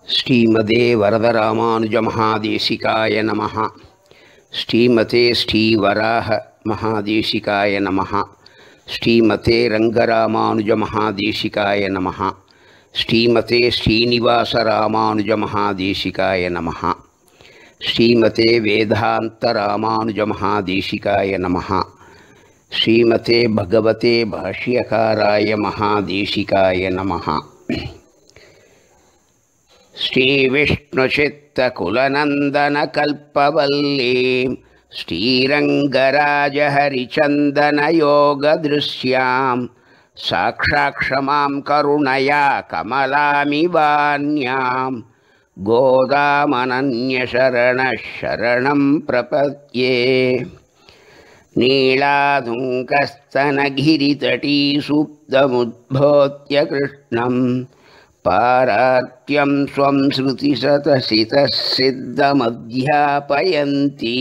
ஸ்ரீமதே வரதராமானுஜமகாதேசிகாய நமः ஸ்ரீமதே ஸ்ரீவராக மகாதேசிகாய நமः ஸ்ரீமதே ரங்கராமானுஜமகாதேசிகாய நமः ஸ்ரீமதே ஸ்ரீனிவாசராமானுஜமகாதேசிகாய நமः ஸ்ரீமதே வேதாந்தராமானுஜமகாதேசிகாய நமः ஸ்ரீமதே பகவதே பாஷ்யகாராய மகாதேசிகாய நமः श्रीविष्णुचित्तकुलनन्दनकल्पवल्लीं श्रीरङ्गराजहरिचन्दनयोगदृश्यां साक्षाक्षमां करुणया कमलामिवान्यां गोदामनन्यशरणः शरणं प्रपद्ये नीलाधुङ्कस्तनगिरितटीसुप्तमुद्भोत्य कृष्णम् पारात्यं स्वं श्रुतिशतसितः सिद्धमध्यापयन्ती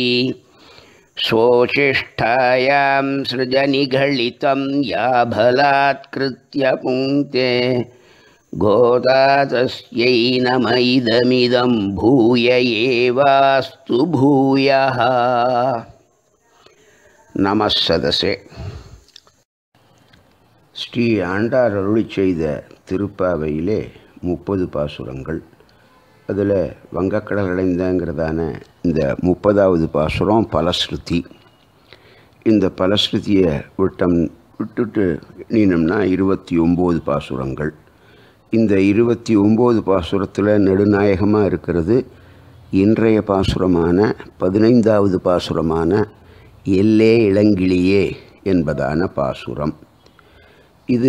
स्वोचिष्ठायां सृजनिघलितं या बलात्कृत्य पुङ्क्ते गोदा तस्यै नम इदमिदं भूय एवास्तु भूयः नमः सदसे ஸ்ரீ ஆண்டார் அருளி செய்த திருப்பாவையிலே முப்பது பாசுரங்கள் அதில் வங்கக்கடல் அடைந்தங்கிறதான இந்த முப்பதாவது பாசுரம் பலஸ்ருதி இந்த பலஸ்ருதியை விட்டம் விட்டுட்டு எண்ணினோம்னா இருபத்தி ஒம்பது பாசுரங்கள் இந்த இருபத்தி ஒம்பது பாசுரத்தில் நெடுநாயகமாக இருக்கிறது இன்றைய பாசுரமான பதினைந்தாவது பாசுரமான எல்லே இளங்கிளியே என்பதான பாசுரம் இது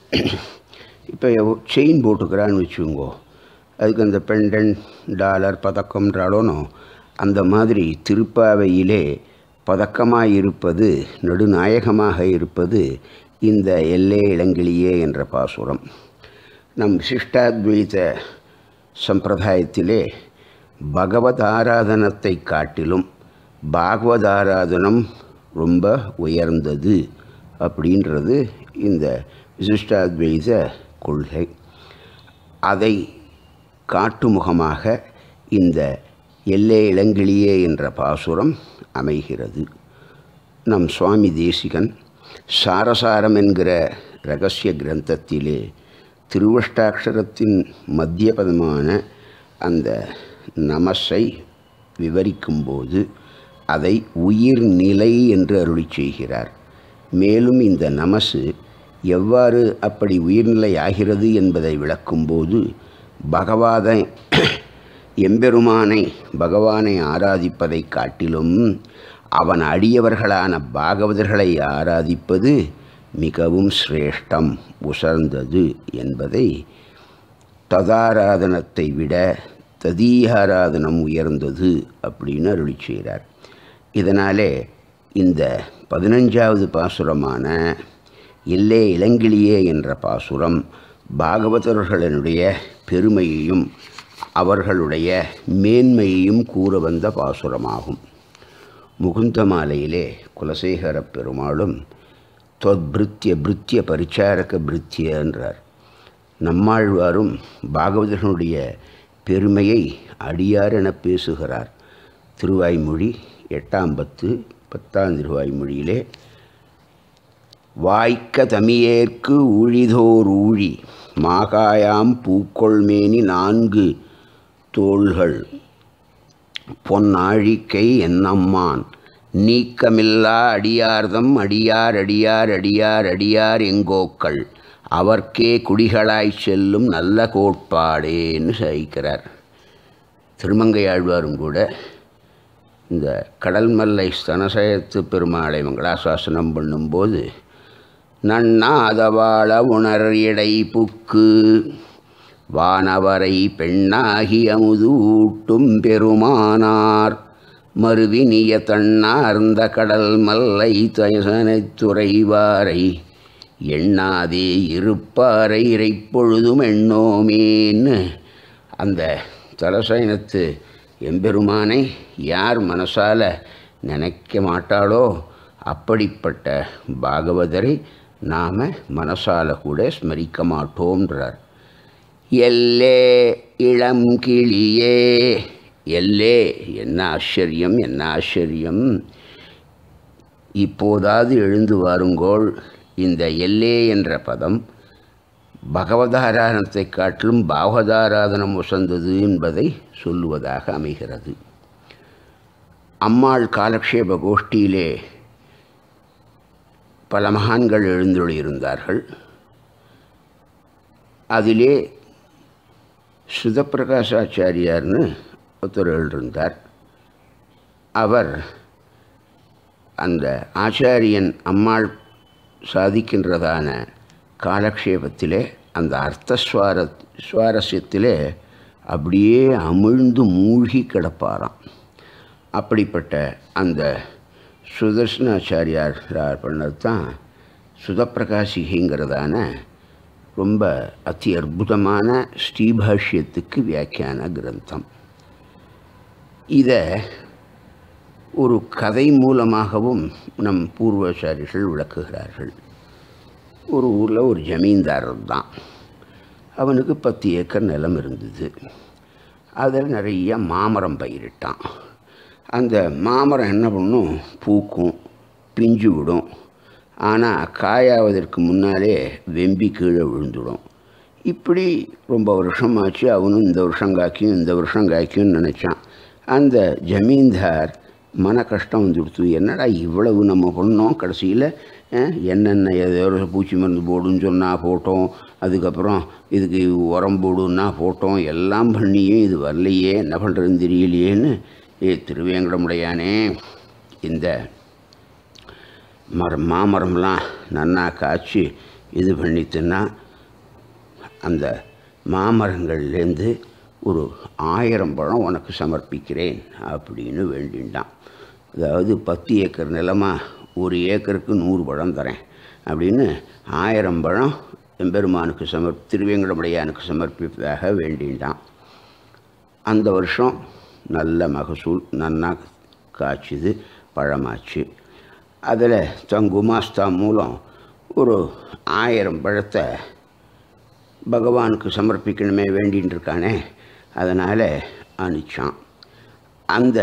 இப்போ செயின் போட்டுக்கிறான்னு வச்சுக்கோங்கோ அதுக்கு அந்த பெண்டன் டாலர் பதக்கம்ன்றாலோனோ அந்த மாதிரி திருப்பாவையிலே பதக்கமாக இருப்பது நெடுநாயகமாக இருப்பது இந்த எல்லே இளங்கிளியே என்ற பாசுரம் நம் விசிஷ்டாத்வைத சம்பிரதாயத்திலே பகவத் ஆராதனத்தை காட்டிலும் பாகவத் ஆராதனம் ரொம்ப உயர்ந்தது அப்படின்றது இந்த விசிஷ்டாத்வைத கொள்கை அதை காட்டுமுகமாக இந்த எல்லே இளங்கிளியே என்ற பாசுரம் அமைகிறது நம் சுவாமி தேசிகன் சாரசாரம் என்கிற ரகசிய கிரந்தத்திலே திருவஷ்டாட்சரத்தின் மத்திய பதமான அந்த நமஸை விவரிக்கும்போது அதை உயிர்நிலை என்று அருளி செய்கிறார் மேலும் இந்த நமசு எவ்வாறு அப்படி உயிர்நிலை ஆகிறது என்பதை விளக்கும்போது பகவாதை எம்பெருமானை பகவானை ஆராதிப்பதை காட்டிலும் அவன் அடியவர்களான பாகவதர்களை ஆராதிப்பது மிகவும் சிரேஷ்டம் உசர்ந்தது என்பதை ததாராதனத்தை விட ததீயாராதனம் உயர்ந்தது அப்படின்னு அருளி செய்கிறார் இதனாலே இந்த பதினஞ்சாவது பாசுரமான இல்லே இளங்கிளியே என்ற பாசுரம் பாகவதர்களுடைய பெருமையையும் அவர்களுடைய மேன்மையையும் கூற வந்த பாசுரமாகும் முகுந்த மாலையிலே குலசேகர பெருமாளும் தொத்பிருத்திய பிருத்திய பரிச்சாரக பிருத்திய என்றார் நம்மாழ்வாரும் பாகவதர்களுடைய பெருமையை அடியார் என பேசுகிறார் திருவாய்மொழி எட்டாம் பத்து பத்தாம் திருவாய்மொழியிலே வாய்க்க தமியேற்கு ஊழிதோர் ஊழி மாகாயாம் பூக்கொள்மேனி நான்கு தோள்கள் பொன்னாழிக்கை என்னம்மான் நீக்கமில்லா அடியார்தம் அடியார் அடியார் அடியார் அடியார் எங்கோக்கள் அவர்க்கே குடிகளாய் செல்லும் நல்ல கோட்பாடேன்னு சகிக்கிறார் திருமங்கையாழ்வாரும் கூட இந்த கடல் மல்லை ஸ்தனசயத்து பெருமாளை மங்களாசாசனம் பண்ணும்போது நன்னாதவாள உணர் இடை புக்கு வானவரை பெண்ணாகி அமுது ஊட்டும் பெருமானார் மறுவினிய தன்னார்ந்த கடல் மல்லை தயசனைத் துறைவாரை எண்ணாதே இருப்பாரை இறைப்பொழுதும் எண்ணோமேன்னு அந்த தலசயனத்து எம்பெருமானை யார் மனசால் நினைக்க மாட்டாளோ அப்படிப்பட்ட பாகவதரை நாம் மனசால கூட ஸ்மரிக்க மாட்டோம்ன்றார் எல்லே இளம் கிளியே எல்லே என்ன ஆச்சரியம் என்ன ஆச்சரியம் இப்போதாவது எழுந்து வாருங்கோள் இந்த எல்லே என்ற பதம் பகவதாராதனத்தை காட்டிலும் பாகவதாராதனம் உசந்தது என்பதை சொல்லுவதாக அமைகிறது அம்மாள் காலக்ஷேப கோஷ்டியிலே பல மகான்கள் எழுந்தொழியிருந்தார்கள் அதிலே சுதப்பிரகாசாச்சாரியார்னு ஒருத்தர் எழுந்திருந்தார் அவர் அந்த ஆச்சாரியன் அம்மாள் சாதிக்கின்றதான காலக்ஷேபத்திலே அந்த அர்த்த சுவார சுவாரஸ்யத்திலே அப்படியே அமிழ்ந்து மூழ்கி கிடப்பாராம் அப்படிப்பட்ட அந்த சுதர்சனாச்சாரியார் பண்ணது தான் சுதப்பிரகாசிகைங்கிறதான ரொம்ப அதி அற்புதமான ஸ்ரீபாஷ்யத்துக்கு வியாக்கியான கிரந்தம் இதை ஒரு கதை மூலமாகவும் நம் பூர்வாச்சாரிகள் விளக்குகிறார்கள் ஒரு ஊரில் ஒரு ஜமீன்தாரர் தான் அவனுக்கு பத்து ஏக்கர் நிலம் இருந்தது அதில் நிறைய மாமரம் பயிரிட்டான் அந்த மாமரம் என்ன பண்ணும் பூக்கும் பிஞ்சு விடும் ஆனால் காயாவதற்கு முன்னாலே வெம்பி கீழே விழுந்துடும் இப்படி ரொம்ப வருஷமாச்சு அவனும் இந்த வருஷம் காய்க்கும் இந்த வருஷம் காய்க்கும்னு நினச்சான் அந்த ஜமீன்தார் மன கஷ்டம் வந்துடுத்து என்னடா இவ்வளவு நம்ம பண்ணோம் கடைசியில் என்னென்ன ஏதோ ஒரு பூச்சி மருந்து போடுன்னு சொன்னால் போட்டோம் அதுக்கப்புறம் இதுக்கு உரம் போடுன்னா போட்டோம் எல்லாம் பண்ணியும் இது வரலையே என்ன பண்ணுறதுன்னு தெரியலையேன்னு ஏ திருவேங்கடமுடையானே இந்த மரம் மாமரம்லாம் நன்னா காய்ச்சி இது பண்ணித்துன்னா அந்த மாமரங்கள்லேருந்து ஒரு ஆயிரம் பழம் உனக்கு சமர்ப்பிக்கிறேன் அப்படின்னு வேண்டின்டான் அதாவது பத்து ஏக்கர் நிலமா ஒரு ஏக்கருக்கு நூறு பழம் தரேன் அப்படின்னு ஆயிரம் பழம் எம்பெருமானுக்கு சமர் திருவேங்கடமுடையானுக்கு சமர்ப்பிப்பதாக வேண்டின்டான் அந்த வருஷம் நல்ல மகசூல் நன்னா காய்ச்சிது பழமாச்சு அதில் தன் குமாஸ்தா மூலம் ஒரு ஆயிரம் பழத்தை பகவானுக்கு சமர்ப்பிக்கணுமே வேண்டின்னு இருக்கானே அதனால் அனுப்பிச்சான் அந்த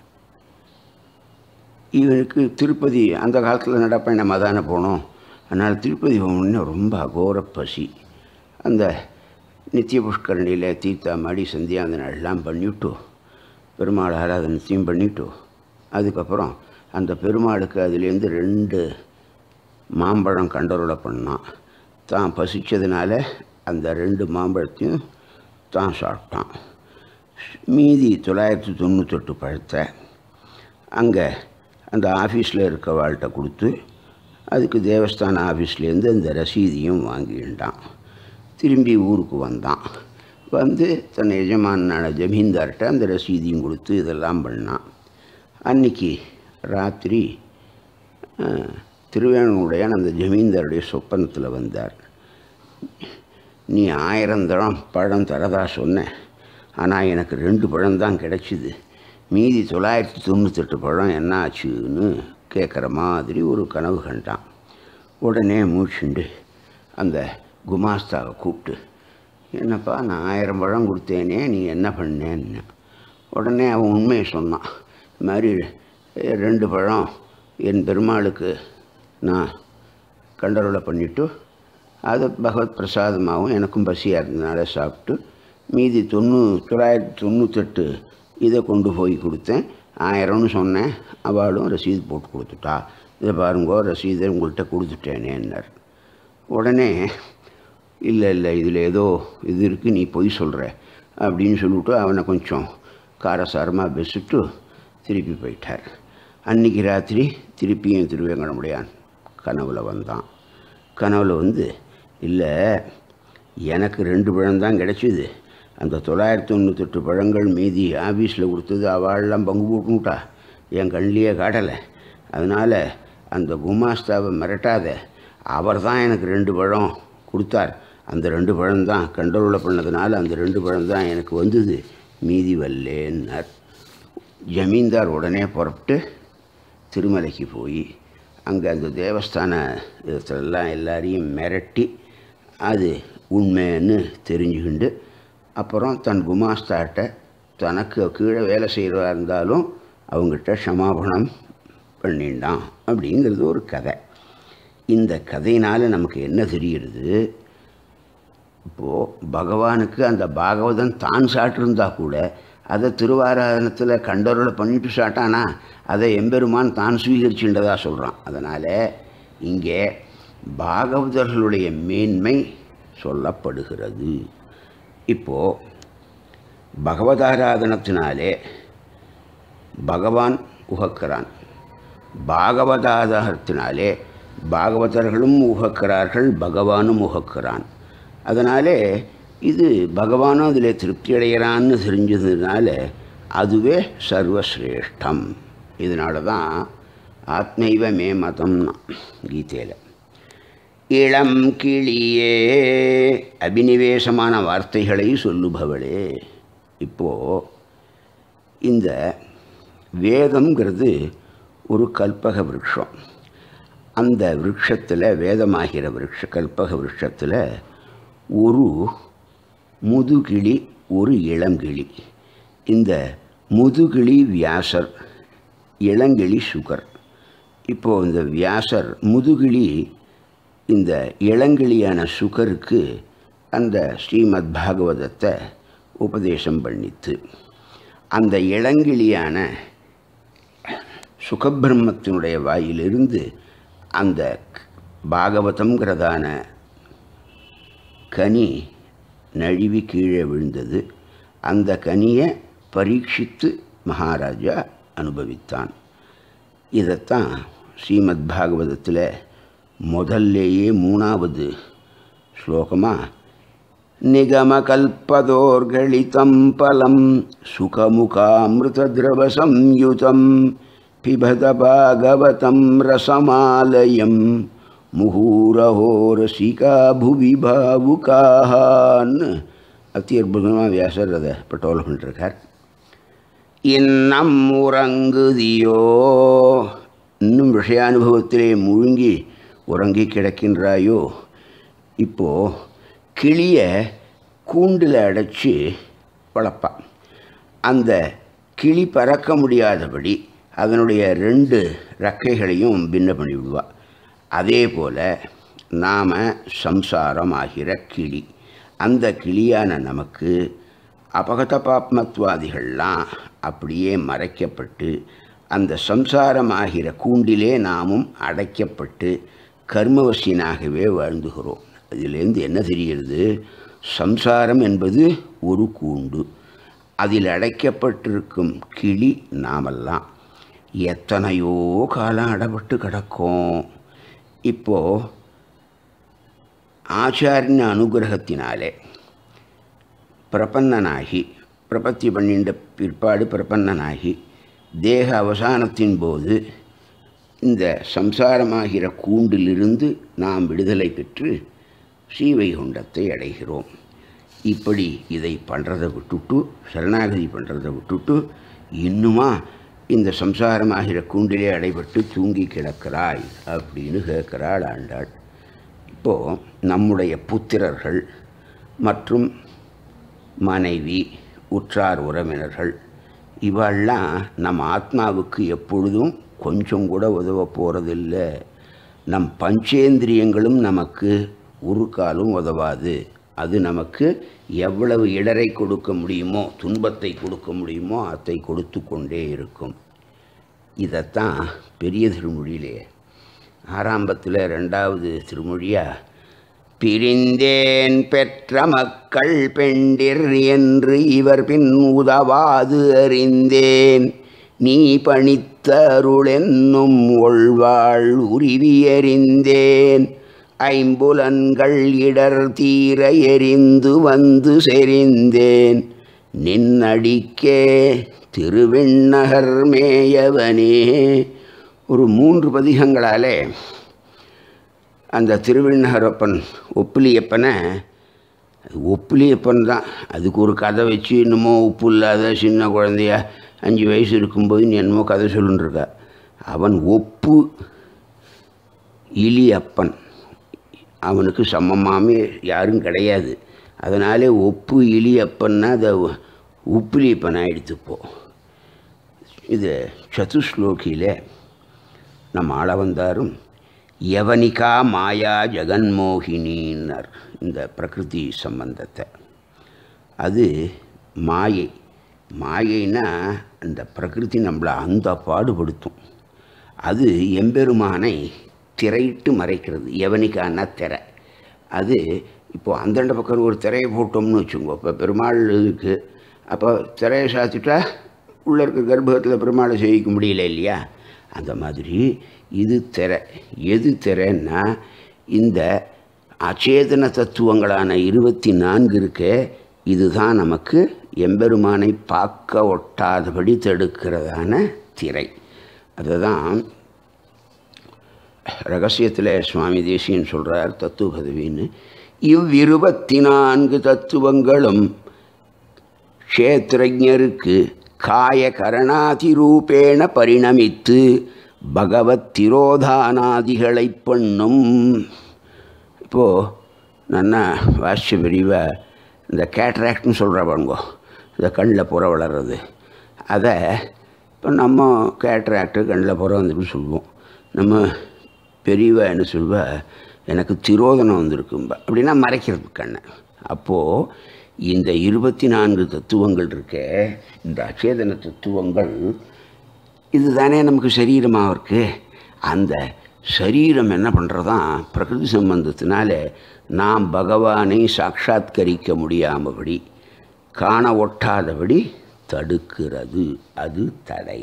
இவனுக்கு திருப்பதி அந்த காலத்தில் நடப்பயணமாக தானே போனோம் அதனால் திருப்பதி போகணுன்னு ரொம்ப அகோர பசி அந்த நித்திய புஷ்கரணியில் தீர்த்தா மாடி சந்தியாந்தனம் எல்லாம் பண்ணிவிட்டு பெருமாள் ஆராதனத்தையும் பண்ணிவிட்டு அதுக்கப்புறம் அந்த பெருமாளுக்கு அதுலேருந்து ரெண்டு மாம்பழம் கண்டருளை பண்ணான் தான் பசிச்சதுனால அந்த ரெண்டு மாம்பழத்தையும் தான் சாப்பிட்டான் மீதி தொள்ளாயிரத்தி தொண்ணூத்தெட்டு பழத்தை அங்கே அந்த ஆஃபீஸில் இருக்கவாள்கிட்ட கொடுத்து அதுக்கு தேவஸ்தான ஆஃபீஸ்லேருந்து அந்த ரசீதியும் வாங்கிட்டான் திரும்பி ஊருக்கு வந்தான் வந்து தன் எஜமானான ஜமீன்தார்கிட்ட அந்த ரசீதியும் கொடுத்து இதெல்லாம் பண்ணான் அன்னைக்கு ராத்திரி திருவேணனுடையான் அந்த ஜமீன்தாருடைய சொப்பனத்தில் வந்தார் நீ ஆயிரம் தரம் பழம் தரதா சொன்னேன் ஆனால் எனக்கு ரெண்டு பழம் தான் கிடச்சிது மீதி தொள்ளாயிரத்தி தொண்ணூத்தெட்டு பழம் என்ன ஆச்சுன்னு கேட்குற மாதிரி ஒரு கனவு கண்டான் உடனே மூச்சுண்டு அந்த குமாஸ்தாவை கூப்பிட்டு என்னப்பா நான் ஆயிரம் பழம் கொடுத்தேனே நீ என்ன பண்ணேன்னு உடனே அவன் உண்மையை சொன்னான் இது மாதிரி ரெண்டு பழம் என் பெருமாளுக்கு நான் கண்டருளை பண்ணிவிட்டு அது பகவத் பிரசாதமாகவும் எனக்கும் பசியாக இருந்ததுனால சாப்பிட்டு மீதி தொண்ணூ தொள்ளாயிரத்தி தொண்ணூத்தெட்டு இதை கொண்டு போய் கொடுத்தேன் ஆயிரம்னு சொன்னேன் அவளும் ரசீது போட்டு கொடுத்துட்டா இதை பாருங்கோ ரசீதை உங்கள்கிட்ட கொடுத்துட்டேனேன்னார் உடனே இல்லை இல்லை இதில் ஏதோ இது இருக்குது நீ பொய் சொல்கிற அப்படின்னு சொல்லிவிட்டு அவனை கொஞ்சம் காரசாரமாக பேசிட்டு திருப்பி போயிட்டார் அன்றைக்கி ராத்திரி திருப்பியும் திருவேங்கடமுடையான் கனவுல வந்தான் கனவுல வந்து இல்லை எனக்கு ரெண்டு பழம் தான் கிடச்சிது அந்த தொள்ளாயிரத்தி தொண்ணூத்தெட்டு பழங்கள் மீதி ஆஃபீஸில் கொடுத்தது அவள்லாம் பங்கு போட்டுனுட்டா என் கண்ணிலேயே காட்டலை அதனால் அந்த குமாஸ்தாவை மிரட்டாத அவர் தான் எனக்கு ரெண்டு பழம் கொடுத்தார் அந்த ரெண்டு பழம் தான் கண்ட்ரோலில் பண்ணதுனால அந்த ரெண்டு பழம் தான் எனக்கு வந்தது மீதி வரலேன்னார் ஜமீன்தார் உடனே புறப்பட்டு திருமலைக்கு போய் அங்கே அந்த தேவஸ்தான இடத்துலலாம் எல்லாரையும் மிரட்டி அது உண்மைன்னு தெரிஞ்சுக்கிண்டு அப்புறம் தன் குமாஸ்தாட்ட தனக்கு கீழே வேலை செய்கிறதா இருந்தாலும் அவங்ககிட்ட க்ஷமாபணம் பண்ணிண்டான் அப்படிங்கிறது ஒரு கதை இந்த கதையினால் நமக்கு என்ன தெரிகிறது இப்போது பகவானுக்கு அந்த பாகவதன் தான் சாட்டிருந்தா கூட அதை திருவாராதனத்தில் கண்டவர்களை பண்ணிட்டு சாட்டானா அதை எம்பெருமான் தான் சுவீகரிச்சுன்றதா சொல்கிறான் அதனால் இங்கே பாகவதர்களுடைய மேன்மை சொல்லப்படுகிறது இப்போது பகவதாராதனத்தினாலே பகவான் உகக்கிறான் பாகவதாதாரத்தினாலே பாகவதர்களும் உகக்கிறார்கள் பகவானும் உகக்கிறான் அதனாலே இது பகவானும் அதில் திருப்தி அடைகிறான்னு தெரிஞ்சதுனால அதுவே சர்வசிரேஷ்டம் இதனால தான் ஆத்மைவ மே மதம்னா கீதையில் இளம் கிளியே அபினிவேசமான வார்த்தைகளை சொல்லுபவளே இப்போது இந்த வேதம்ங்கிறது ஒரு கல்பக விருட்சம் அந்த விருட்சத்தில் வேதமாகிற விருட்ச கல்பக விருட்சத்தில் ஒரு முதுகிளி ஒரு இளங்கிளி இந்த முதுகிளி வியாசர் இளங்கிளி சுகர் இப்போது இந்த வியாசர் முதுகிளி இந்த இளங்கிளியான சுகருக்கு அந்த ஸ்ரீமத் பாகவதத்தை உபதேசம் பண்ணித்து அந்த இளங்கிளியான சுகபிரம்மத்தினுடைய வாயிலிருந்து அந்த பாகவதம்ங்கிறதான கனி நழுவி கீழே விழுந்தது அந்த கனியை பரீட்சித்து மகாராஜா அனுபவித்தான் இதைத்தான் ஸ்ரீமத் பாகவதத்தில் முதல்லேயே மூணாவது ஸ்லோகமாக निगमकल्पदोर्गलितं फलं सुखमुखामृतद्रवसंयुतं पिबत भागवतं रसमालयं முகூரஹோ ரசிகா புவி பாவுகான்னு அத்தி அற்புதமாக வியாசர் அதை பட்டோல் பண்ணிருக்கார் இன்னம் உறங்குதியோ இன்னும் விஷயானுபவத்திலே முழுங்கி உறங்கி கிடக்கின்றாயோ இப்போது கிளியை கூண்டில் அடைச்சி வளர்ப்பான் அந்த கிளி பறக்க முடியாதபடி அதனுடைய ரெண்டு ரெக்கைகளையும் பின்ன பண்ணி விடுவா அதே போல் நாம் சம்சாரம் ஆகிற கிளி அந்த கிளியான நமக்கு அபகத பாப்மத்வாதிகள்லாம் அப்படியே மறைக்கப்பட்டு அந்த சம்சாரமாகிற கூண்டிலே நாமும் அடைக்கப்பட்டு கர்மவசியனாகவே வாழ்ந்துகிறோம் அதிலேருந்து என்ன தெரிகிறது சம்சாரம் என்பது ஒரு கூண்டு அதில் அடைக்கப்பட்டிருக்கும் கிளி நாமெல்லாம் எத்தனையோ காலம் அடப்பட்டு கிடக்கும் இப்போது ஆச்சாரிய அனுகிரகத்தினாலே பிரபன்னனாகி பிரபத்தி பண்ணின்ற பிற்பாடு பிரபன்னனாகி தேக அவசானத்தின் போது இந்த சம்சாரமாகிற கூண்டிலிருந்து நாம் விடுதலை பெற்று ஸ்ரீவைகுண்டத்தை அடைகிறோம் இப்படி இதை பண்ணுறதை விட்டுட்டு சரணாகதி பண்ணுறதை விட்டுட்டு இன்னுமா இந்த சம்சாரமாகிற கூண்டிலே அடைபட்டு தூங்கி கிடக்கிறாய் அப்படின்னு கேட்கிறாள் ஆண்டாள் இப்போது நம்முடைய புத்திரர்கள் மற்றும் மனைவி உற்றார் உறவினர்கள் இவெல்லாம் நம் ஆத்மாவுக்கு எப்பொழுதும் கொஞ்சம் கூட உதவ போகிறதில்ல நம் பஞ்சேந்திரியங்களும் நமக்கு ஒரு காலும் உதவாது அது நமக்கு எவ்வளவு இடரை கொடுக்க முடியுமோ துன்பத்தை கொடுக்க முடியுமோ அதை கொடுத்து கொண்டே இருக்கும் இதைத்தான் பெரிய திருமொழியிலே ஆரம்பத்தில் ரெண்டாவது திருமொழியாக பிரிந்தேன் பெற்ற மக்கள் பெண்டிர் என்று இவர் பின் உதவாது அறிந்தேன் நீ பணித்த அருளென்னும் ஒள்வாள் உருவியறிந்தேன் ஐம்புலன்கள் இடர் தீர எரிந்து வந்து செறிந்தேன் நின்னடிக்கே திருவிண்ணகர் மேயவனே ஒரு மூன்று பதிகங்களாலே அந்த திருவிண்ணகரப்பன் ஒப்பிலியப்பனை அது ஒப்பிலியப்பன் தான் அதுக்கு ஒரு கதை வச்சு என்னமோ உப்பு இல்லாத சின்ன குழந்தைய அஞ்சு வயசு இருக்கும்போது நீ என்னமோ கதை சொல்லுன்ருக்க அவன் ஒப்பு இலியப்பன் அவனுக்கு சமமாமே யாரும் கிடையாது அதனாலே ஒப்பு இலி அப்பன்னா அதை உப்புலி இப்பன் ஆயிடுத்துப்போ இது சதுஸ்லோகியில் நம்ம ஆள வந்தாரும் யவனிகா மாயா ஜெகன்மோகினின்னார் இந்த பிரகிருதி சம்பந்தத்தை அது மாயை மாயைனா அந்த பிரகிருதி நம்மளை அந்த பாடுபடுத்தும் அது எம்பெருமானை திரையிட்டு மறைக்கிறது யவனிக்கான திரை அது இப்போது அந்தண்ட பக்கம் ஒரு திரையை போட்டோம்னு வச்சுக்கோங்க இப்போ பெருமாள் இருக்கு அப்போ திரையை சாத்திட்டா உள்ளே இருக்க கர்ப்பகத்தில் பெருமாளை சேவிக்க முடியல இல்லையா அந்த மாதிரி இது திரை எது திரைன்னா இந்த அச்சேதன தத்துவங்களான இருபத்தி நான்கு இருக்கே இதுதான் நமக்கு எம்பெருமானை பார்க்க ஒட்டாதபடி தடுக்கிறதான திரை அதுதான் ரகசியத்தில் சுவாமி தேசியன் சொல்கிறார் தத்துவ பதவின்னு இவ்விருபத்தி நான்கு தத்துவங்களும் க்ஷேத்திரஜருக்கு காய கரணாதிரூபேண பரிணமித்து பகவத் திரோதானாதிகளை பண்ணும் இப்போது நன்னா வாசிய பிரிவை இந்த கேட்ராக்ட்னு சொல்கிற பாருங்கோ இந்த கண்ணில் புற வளர்றது அதை இப்போ நம்ம கேட்ராக்டு கண்ணில் புற வந்துட்டு சொல்லுவோம் நம்ம பெரியவா என்ன சொல்வா எனக்கு திரோதனம் வந்திருக்கும்பா அப்படின்னா மறைக்கிறது கண்ணை அப்போது இந்த இருபத்தி நான்கு தத்துவங்கள் இருக்கே இந்த அச்சேதன தத்துவங்கள் இதுதானே நமக்கு சரீரமாக இருக்கு அந்த சரீரம் என்ன பண்ணுறதான் பிரகிருதி சம்பந்தத்தினால நாம் பகவானை சாட்சாத்கரிக்க முடியாமபடி காண ஒட்டாதபடி தடுக்கிறது அது தடை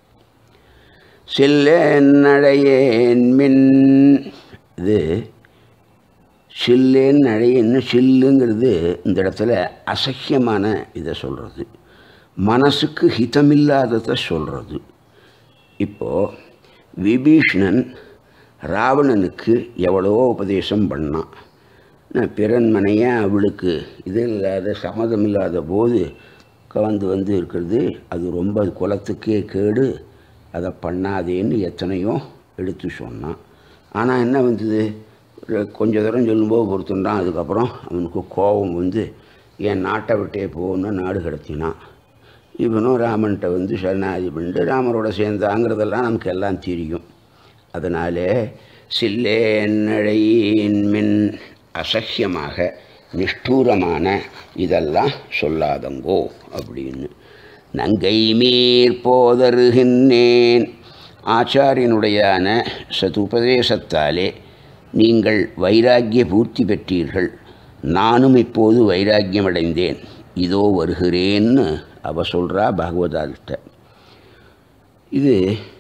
சில்லநடையேன் மின் இது சில்லேன் நழையன்னு சில்லுங்கிறது இந்த இடத்துல அசக்கியமான இதை சொல்கிறது மனசுக்கு ஹிதமில்லாததை சொல்கிறது இப்போது விபீஷ்ணன் ராவணனுக்கு எவ்வளோ உபதேசம் பண்ணான் நான் பிறன்மனைய அவளுக்கு இது இல்லாத சம்மதம் இல்லாத போது கவர்ந்து வந்து இருக்கிறது அது ரொம்ப குலத்துக்கே கேடு அதை பண்ணாதேன்னு எத்தனையோ எடுத்து சொன்னான் ஆனால் என்ன வந்தது ஒரு கொஞ்ச தூரம் சொல்லும்போது பொறுத்துட்டான் அதுக்கப்புறம் அவனுக்கு கோபம் வந்து என் நாட்டை விட்டே போகணும்னு நாடு கடத்தினான் இவனும் ராமன்கிட்ட வந்து சரணாதி பண்ணிட்டு ராமரோட சேர்ந்தாங்கிறதெல்லாம் நமக்கு எல்லாம் தெரியும் அதனாலே சில்லேன்னழையின் மின் அசக்கியமாக நிஷ்டூரமான இதெல்லாம் சொல்லாதங்கோ அப்படின்னு நங்கை மீர் போதருகின்றேன் ஆச்சாரியனுடையான சதுபதேசத்தாலே நீங்கள் வைராக்கிய பூர்த்தி பெற்றீர்கள் நானும் இப்போது வைராக்கியமடைந்தேன் இதோ வருகிறேன்னு அவ சொல்கிறா பாகவதால்கிட்ட இது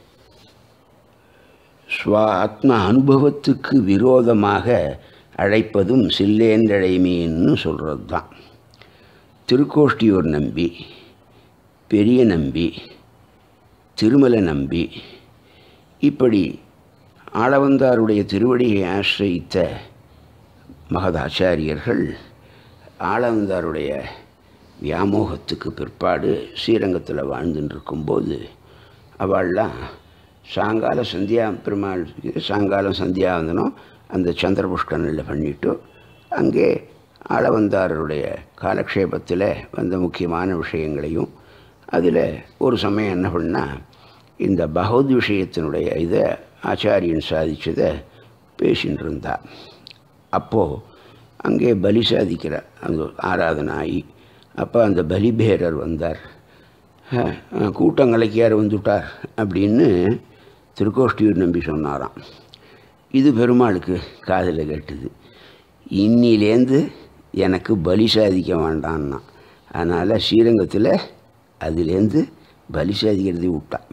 ஸ்வ ஆத்ம அனுபவத்துக்கு விரோதமாக அழைப்பதும் சில்லேன்றழைமீன்னு சொல்கிறது தான் திருக்கோஷ்டியூர் நம்பி பெரிய நம்பி திருமலை நம்பி இப்படி ஆளவந்தாருடைய திருவடியை ஆசிரியித்த மகதாச்சாரியர்கள் ஆளவந்தாருடைய வியாமோகத்துக்கு பிற்பாடு ஸ்ரீரங்கத்தில் வாழ்ந்துட்டு இருக்கும்போது அவள்லாம் சாயங்கால சந்தியா பெருமாள் சாயங்காலம் சந்தியாவந்தனம் அந்த சந்திர புஷ்கரனில் பண்ணிட்டு அங்கே ஆளவந்தாரருடைய காலக்ஷேபத்தில் வந்த முக்கியமான விஷயங்களையும் அதில் ஒரு சமயம் என்ன பண்ணால் இந்த பகவத் விஷயத்தினுடைய இதை ஆச்சாரியன் சாதித்ததை பேசின்னு இருந்தா அப்போது அங்கே பலி சாதிக்கிற அந்த ஆராதனை ஆகி அப்போ அந்த பலிபேரர் வந்தார் அஹ், கூட்டங்கலைக்கியார் வந்துட்டார் அப்படின்னு திருக்கோஷ்டியூர் நம்பி சொன்னாராம் இது பெருமாளுக்கு காதில் கேட்டுது இன்னிலேந்து எனக்கு பலி சாதிக்க வேண்டான்னா அதனால் ஸ்ரீரங்கத்தில் அதுலேருந்து பலி சாதிக்கிறதை விட்டான்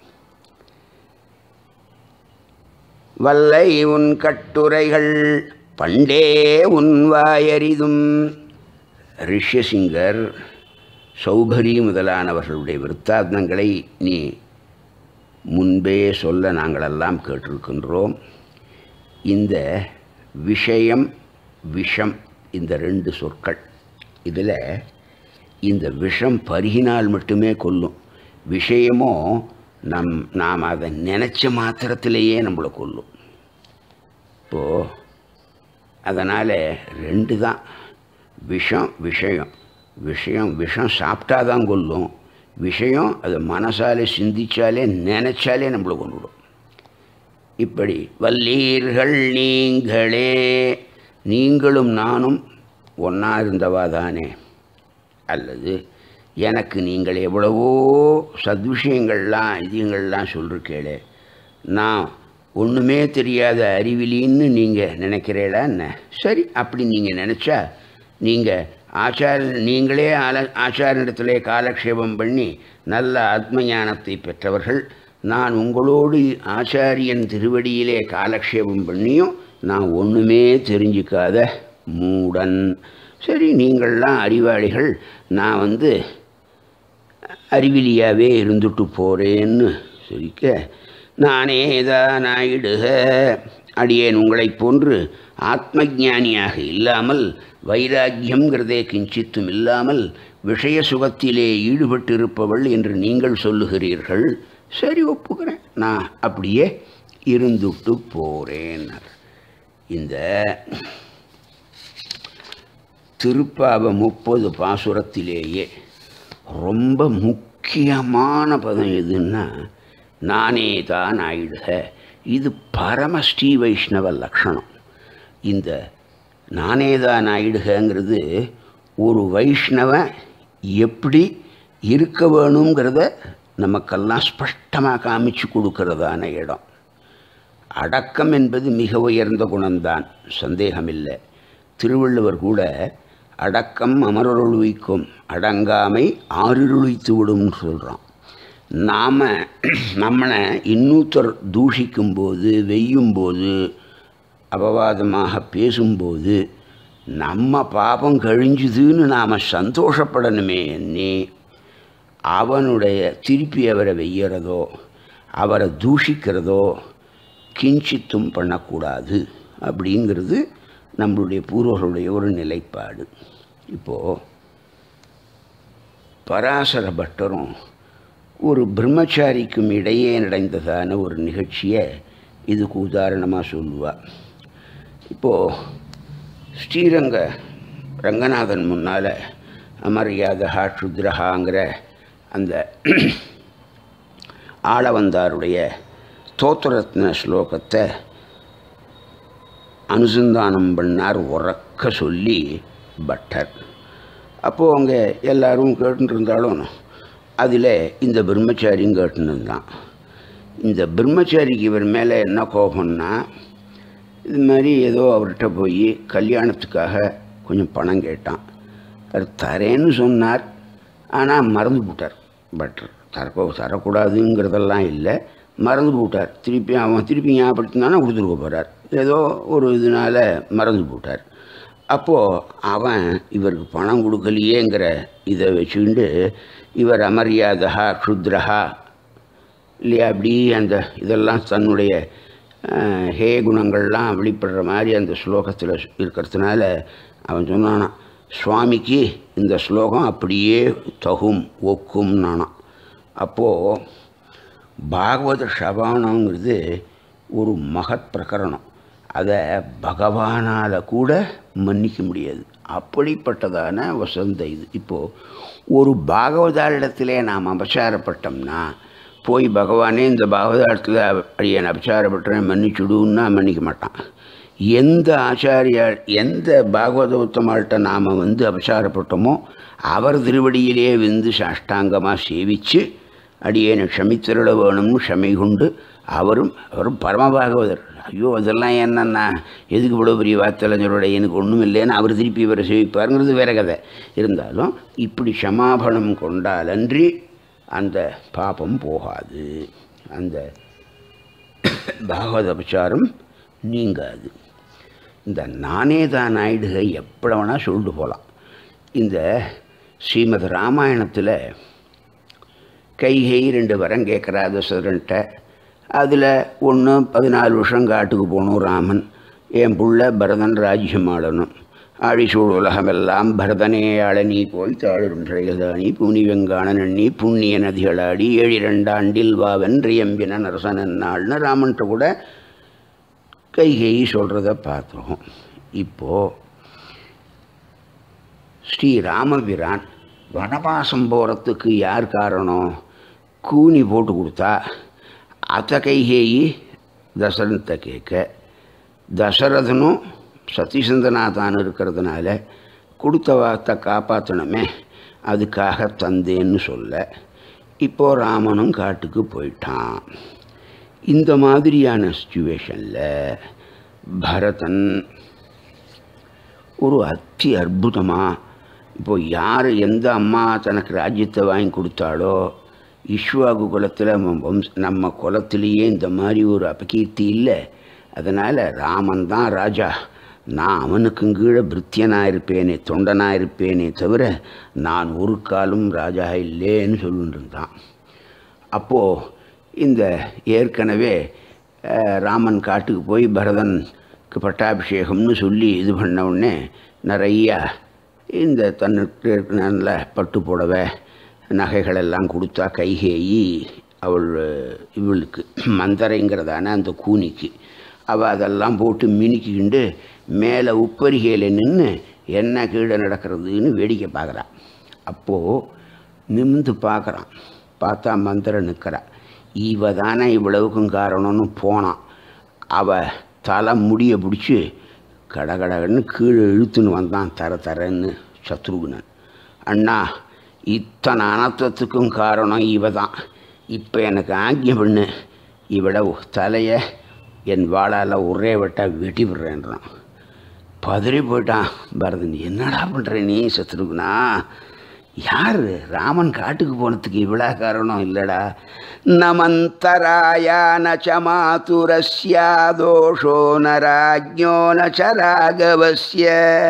வல்லை உன் கட்டுரைகள் பண்டே உன் வாயறிதும் ரிஷ்யசிங்கர் சௌபரி முதலானவர்களுடைய விருத்தாந்தங்களை நீ முன்பே சொல்ல நாங்களெல்லாம் கேட்டிருக்கின்றோம் இந்த விஷயம் விஷம் இந்த ரெண்டு சொற்கள் இதில் இந்த விஷம் பருகினால் மட்டுமே கொல்லும் விஷயமோ நம் நாம் அதை நினச்ச மாத்திரத்திலேயே நம்மளை கொல்லும் இப்போது அதனால் ரெண்டு தான் விஷம் விஷயம் விஷயம் விஷம் சாப்பிட்டா தான் கொல்லும் விஷயம் அது மனசாலே சிந்திச்சாலே நினச்சாலே நம்மளை கொண்டுடும் இப்படி வல்லீர்கள் நீங்களே நீங்களும் நானும் ஒன்றா இருந்தவா தானே அல்லது எனக்கு நீங்கள் எவ்வளவோ சத்விஷயங்கள்லாம் இதுங்கள்லாம் சொல்லிருக்கேளே நான் ஒன்றுமே தெரியாத அறிவிலின்னு நீங்கள் நினைக்கிறீங்களா என்ன சரி அப்படி நீங்கள் நினச்சா நீங்கள் ஆச்சார நீங்களே ஆல ஆச்சாரனிடத்திலே காலக்ஷேபம் பண்ணி நல்ல ஆத்ம ஞானத்தை பெற்றவர்கள் நான் உங்களோடு ஆச்சாரியன் திருவடியிலே காலக்ஷேபம் பண்ணியும் நான் ஒன்றுமே தெரிஞ்சுக்காத மூடன் சரி நீங்கள்லாம் அறிவாளிகள் நான் வந்து அறிவிலியாவே இருந்துட்டு போகிறேன்னு சொல்லிக்க நானே தான் ஆயிடுக அடியேன் உங்களைப் போன்று ஆத்ம ஞானியாக இல்லாமல் வைராக்கியங்கிறதே கிஞ்சித்தும் இல்லாமல் விஷய சுகத்திலே ஈடுபட்டிருப்பவள் என்று நீங்கள் சொல்லுகிறீர்கள் சரி ஒப்புக்கிறேன் நான் அப்படியே இருந்துட்டு போகிறேன் இந்த திருப்பாவ முப்பது பாசுரத்திலேயே ரொம்ப முக்கியமான பதம் எதுன்னா நானே தான் ஆயிடுக இது பரம ஸ்ரீ வைஷ்ணவ லக்ஷணம் இந்த நானே தான் ஆயிடுகங்கிறது ஒரு வைஷ்ணவன் எப்படி இருக்க வேணுங்கிறத நமக்கெல்லாம் ஸ்பஷ்டமாக காமிச்சு கொடுக்கறதான இடம் அடக்கம் என்பது மிக உயர்ந்த குணம்தான் சந்தேகமில்லை திருவள்ளுவர் கூட அடக்கம் அமரருளுவிக்கும் அடங்காமை ஆறிருளித்து விடும்னு சொல்கிறான் நாம் நம்மளை இன்னொருத்தர் தூஷிக்கும்போது வெய்யும்போது அபவாதமாக பேசும்போது நம்ம பாபம் கழிஞ்சுதுன்னு நாம் சந்தோஷப்படணுமே எண்ணி அவனுடைய திருப்பி அவரை வெய்யறதோ அவரை தூஷிக்கிறதோ கிஞ்சித்தும் பண்ணக்கூடாது அப்படிங்கிறது நம்மளுடைய பூர்வர்களுடைய ஒரு நிலைப்பாடு இப்போது பராசர பட்டரும் ஒரு பிரம்மச்சாரிக்கும் இடையே நடந்ததான ஒரு நிகழ்ச்சியை இதுக்கு உதாரணமாக சொல்லுவாள் இப்போது ஸ்ரீரங்க ரங்கநாதன் முன்னால் அமரியாதா க்ஷுத்ரஹாங்கிற அந்த ஆளவந்தாருடைய தோத்திரத்ன ஸ்லோகத்தை அனுசந்தானம் பண்ணார் உறக்க சொல்லி பட்டர் அப்போது அவங்க எல்லாரும் கேட்டுட்டு இருந்தாலும் அதில் இந்த பிரம்மச்சாரியும் கேட்டுன்னு இருந்தான் இந்த பிரம்மச்சாரிக்கு இவர் மேலே என்ன கோபம்னா இது மாதிரி ஏதோ அவர்கிட்ட போய் கல்யாணத்துக்காக கொஞ்சம் பணம் கேட்டான் அவர் தரேன்னு சொன்னார் ஆனால் மறந்து போட்டார் பட் தரப்போ தரக்கூடாதுங்கிறதெல்லாம் இல்லை மறந்து போட்டார் திருப்பி அவன் திருப்பி ஞாபகப்படுத்தினானா கொடுத்துருக்க போகிறார் ஏதோ ஒரு இதனால மறந்து போட்டார் அப்போது அவன் இவருக்கு பணம் கொடுக்கலையேங்கிற இதை வச்சுக்கிண்டு இவர் அமரியாதா க்ஷுத்ரஹா இல்லையா அப்படி அந்த இதெல்லாம் தன்னுடைய அஹ், ஹே குணங்கள்லாம் வெளிப்படுற மாதிரி அந்த ஸ்லோகத்தில் இருக்கிறதுனால அவன் சொன்னானான் சுவாமிக்கு இந்த ஸ்லோகம் அப்படியே தகும் ஒக்கும் நானான் அப்போது பாகவத சபானங்கிறது ஒரு மகத் பிரகரணம் அதை பகவானால் கூட மன்னிக்க முடியாது அப்படிப்பட்டதான வசந்த இது இப்போது ஒரு பாகவதாரிடத்திலே நாம் அபச்சாரப்பட்டோம்னா போய் பகவானே இந்த பாகவதாரத்தில் அடியன் அபச்சாரப்பட்டேன் மன்னிச்சுடுன்னா மன்னிக்க மாட்டான் எந்த ஆச்சாரியா எந்த பாகவத உத்தமாள்கிட்ட நாம் வந்து அபச்சாரப்பட்டோமோ அவர் திருவடியிலே வந்து சாஷ்டாங்கமாக சேவித்து அடியேனை க்ஷமித்திருட வேணும்னு க்ஷமை கொண்டு அவரும் அவரும் பரமபாகவதர் ஐயோ அதெல்லாம் என்னன்னா எதுக்கு இவ்வளோ பெரிய வார்த்தையிலஞ்சரோட எனக்கு ஒன்றும் இல்லைன்னு அவர் திருப்பி இவரை சேவிப்பாருங்கிறது வேற கதை இருந்தாலும் இப்படி க்ஷமாபணம் கொண்டாலன்றி அந்த பாபம் போகாது அந்த பாகவத உபச்சாரம் நீங்காது இந்த நானே தான் ஆயிடுக எப்படி வேணால் சொல்லிட்டு போகலாம் இந்த ஸ்ரீமத் ராமாயணத்தில் கைகை ரெண்டு வரம் கேட்குறா தசரன்ட்ட அதில் ஒன்று பதினாலு வருஷம் காட்டுக்கு போகணும் ராமன் என் புள்ள பரதன் ராஜ்யம் ஆளணும் ஆழிசூழ் உலகமெல்லாம் பரதனே ஆள நீ போய் தாழும் திரையதானி பூனி வெங்கான நன்னி புண்ணிய நதிகளாடி ஏழிரண்டாண்டில் வா வென்றியம்பின நரசனன் நாள்னு ராமன்ட்ட கூட கைகை சொல்கிறத பார்த்தோம் இப்போது ஸ்ரீ ராமபிரான் வனவாசம் போகிறதுக்கு யார் காரணம் கூனி போட்டு கொடுத்தா அத்த கைகேயி தசரத்தை கேட்க தசரதனும் சத்தியசந்தனாதான் இருக்கிறதுனால கொடுத்த வார்த்தை காப்பாற்றணுமே அதுக்காக தந்தேன்னு சொல்ல இப்போ ராமனும் காட்டுக்கு போயிட்டான் இந்த மாதிரியான சுச்சுவேஷனில் பரதன் ஒரு அத்தி அற்புதமாக இப்போ யார் எந்த அம்மா தனக்கு ராஜ்யத்தை வாங்கி கொடுத்தாளோ இஷ்வாகு குலத்தில் வம்ச நம்ம குலத்திலேயே இந்த மாதிரி ஒரு அபகீர்த்தி இல்லை அதனால் ராமன் தான் ராஜா நான் அவனுக்கும் கீழே பிருத்தியனாக இருப்பேனே தொண்டனாக இருப்பேனே தவிர நான் ஒரு காலும் ராஜா இல்லேன்னு சொல்லிட்டு இருந்தான் அப்போது இந்த ஏற்கனவே அஹ், ராமன் காட்டுக்கு போய் பரதனுக்கு பட்டாபிஷேகம்னு சொல்லி இது பண்ண உடனே நிறையா இந்த தன்னுக்கு நல்ல பட்டு புடவை நகைகளெல்லாம் கொடுத்தா கைகேயி அவள் இவளுக்கு மந்தரைங்கிறதான அந்த கூனிக்கு அவள் அதெல்லாம் போட்டு மினுக்கிக்கிண்டு மேலே உப்பரிகையில் நின்று என்ன கீழே நடக்கிறதுன்னு வேடிக்கை பார்க்குறான் அப்போது நிமிந்து பார்க்குறான் பார்த்தா மந்திரம் நிற்கிறா இவ தானே இவ்வளவுக்கும் காரணம்னு போனான் அவ தலை முடியை பிடிச்சி கடகடன்னு கீழே இழுத்துன்னு வந்தான் தர தரன்னு சத்ருகுணன் அண்ணா இத்தனை அனர்த்தத்துக்கும் காரணம் இவ தான் இப்போ எனக்கு ஆக்கியம் பண்ணு இவட தலையை என் வாளால் ஒரே வெட்டா வெட்டி விடுறேன்றான் பதறி போயிட்டான் பரதன் என்னடா பண்ணுற நீ சத்ருகுணா யார் ராமன் காட்டுக்கு போனதுக்கு இவ்வளோ காரணம் இல்லைடா நமந்தராயா நச்ச மாதுரஸ்யா தோஷோ ந ராஜ்ஞோ நச்ச ராகவஸ்ய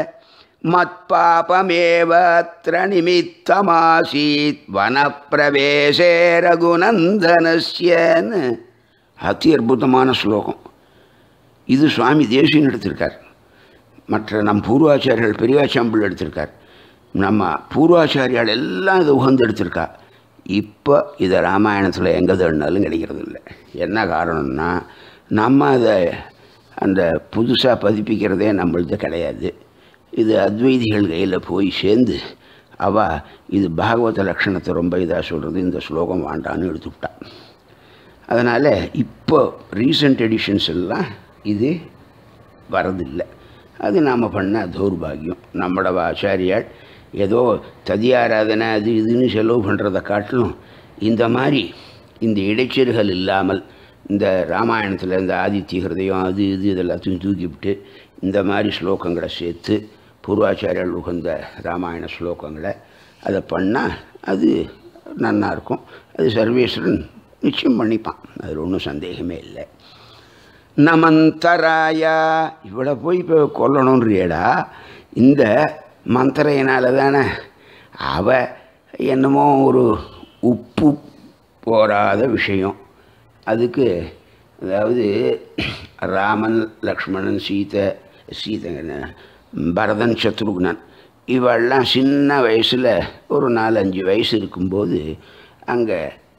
மத்பாபமேவ அத்திர நிமித்தமாசீத் வனப்பிரவேசே ரகுநந்தனஸ்யன்னு அதி அற்புதமான ஸ்லோகம் இது சுவாமி தேசியன் எடுத்திருக்கார் மற்ற நம் பூர்வாச்சாரியர்கள் பெரியாச்சாம்பிள் எடுத்திருக்கார் நம்ம பூர்வாச்சாரியால் எல்லாம் இதை உகந்து எடுத்திருக்கா இப்போ இதை ராமாயணத்தில் எங்கே தேடினாலும் கிடைக்கிறது இல்லை என்ன காரணம்னா நம்ம அதை அந்த புதுசாக பதிப்பிக்கிறதே நம்மள்து கிடையாது இது அத்வைதிகள் கையில் போய் சேர்ந்து அவ இது பாகவத லட்சணத்தை ரொம்ப இதாக சொல்கிறது இந்த ஸ்லோகம் வேண்டான்னு எடுத்துவிட்டா அதனால் இப்போ ரீசன்ட் எடிஷன்ஸ் எல்லாம் இது வரதில்லை அது நாம் பண்ண தௌர்பாகியம் நம்மளோட ஆச்சாரியால் ஏதோ ததியாராதனை அது இதுன்னு செலவு பண்ணுறதை காட்டிலும் இந்த மாதிரி இந்த இடைச்செருகள் இல்லாமல் இந்த ராமாயணத்தில் இந்த ஆதித்ய ஹிருதயம் அது இது இதெல்லாத்தையும் தூக்கிவிட்டு இந்த மாதிரி ஸ்லோகங்களை சேர்த்து பூர்வாச்சாரியர்கள் உகந்த ராமாயண ஸ்லோகங்களை அதை பண்ணால் அது நன்னா இருக்கும் அது சர்வேஸ்வரன் நிச்சயம் பண்ணிப்பான் அதில் ஒன்றும் சந்தேகமே இல்லை நமந்தராயா இவளை போய் இப்போ கொல்லணுன்றியடா இந்த மந்திரையினால தானே அவ என்னமோ ஒரு உப்பு போராத விஷயம் அதுக்கு அதாவது ராமன் லக்ஷ்மணன் சீதை சீதை பரதன் சத்ருக்னன் இவெல்லாம் சின்ன வயசில் ஒரு நாலஞ்சு வயசு இருக்கும்போது அங்கே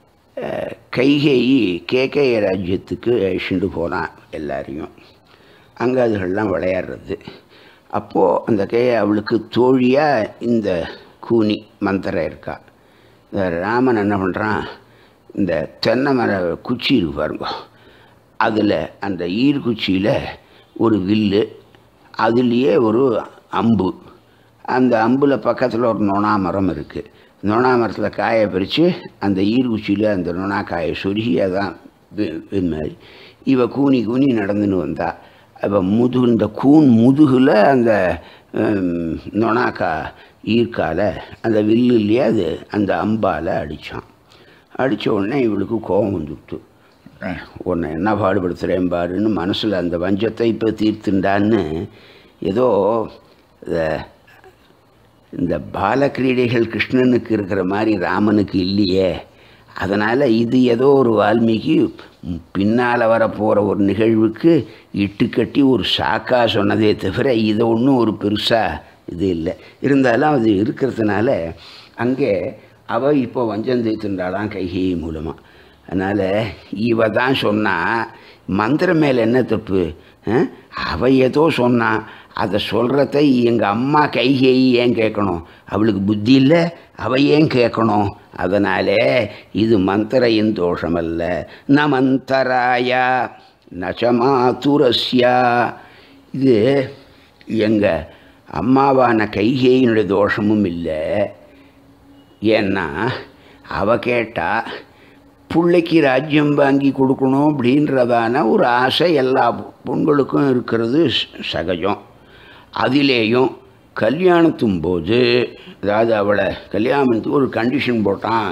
கைகேயி கேகேய ராஜ்யத்துக்கு அழிச்சுட்டு போனான் எல்லாரையும் அங்கே அதுகள்லாம் விளையாடுறது அப்போது அந்த கே அவளுக்கு தோழியாக இந்த கூனி மந்திரம் இருக்கா இந்த ராமன் என்ன பண்ணுறான் இந்த தென்னை மர குச்சி இருக்கு பாருங்க அதில் அந்த ஈர்குச்சியில் ஒரு வில்லு அதுலேயே ஒரு அம்பு அந்த அம்பில் பக்கத்தில் ஒரு நொணா மரம் இருக்குது நொணா மரத்தில் காயை பறித்து அந்த ஈர்குச்சியில் அந்த நொணா காயை சொருகி அதான் வி- இது மாதிரி இவ கூனி கூனி நடந்துன்னு வந்தா அவ முதுகு இந்த கூன் முதுகில் அந்த ஹம், நொணாக்கா ஈர்க்கால அந்த வில்லுலையே அது அந்த அம்பால் அடித்தான் அடித்த உடனே இவளுக்கு கோபம் வந்துவிட்டு உன்னை என்ன பாடுபடுத்துகிறேன் பாருன்னு மனசில் அந்த வஞ்சத்தை இப்போ தீர்த்துண்டான்னு ஏதோ இந்த- இந்த பாலக்கிரீடைகள் கிருஷ்ணனுக்கு இருக்கிற மாதிரி ராமனுக்கு இல்லையே அதனால் இது ஏதோ ஒரு வால்மீகி பின்னால் வரப்போகிற ஒரு நிகழ்வுக்கு இட்டு கட்டி ஒரு சாக்கா சொன்னதே தவிர இதை ஒன்றும் ஒரு பெருசாக இது இல்லை இருந்தாலும் அது இருக்கிறதுனால அங்கே அவள் இப்போ வஞ்சம் தேய்த்துண்டாளாம் கைகை மூலமாக அதனால் இவ தான் சொன்னா மந்திரம் மேலே என்ன தப்பு அஹ்? அவ ஏதோ சொன்னா அதை சொல்கிறத எங்கள் அம்மா கைகேயி ஏன் கேட்கணும் அவளுக்கு புத்தி இல்லை அவ ஏன் கேட்கணும் அதனாலே இது மந்திரையின் தோஷமல்ல ந மந்தராயா நச்சமாதுரஸ்யா இது எங்கள் அம்மாவான கைகேயினுடைய தோஷமும் இல்லை ஏன்னா அவ கேட்டா பிள்ளைக்கு ராஜ்யம் வாங்கி கொடுக்கணும் அப்படின்றதான ஒரு ஆசை எல்லா பொண்களுக்கும் இருக்கிறது ச- சகஜம் அதிலேயும் கல்யாணத்தும் போது அதாவது அவளை கல்யாணத்துக்கு ஒரு கண்டிஷன் போட்டான்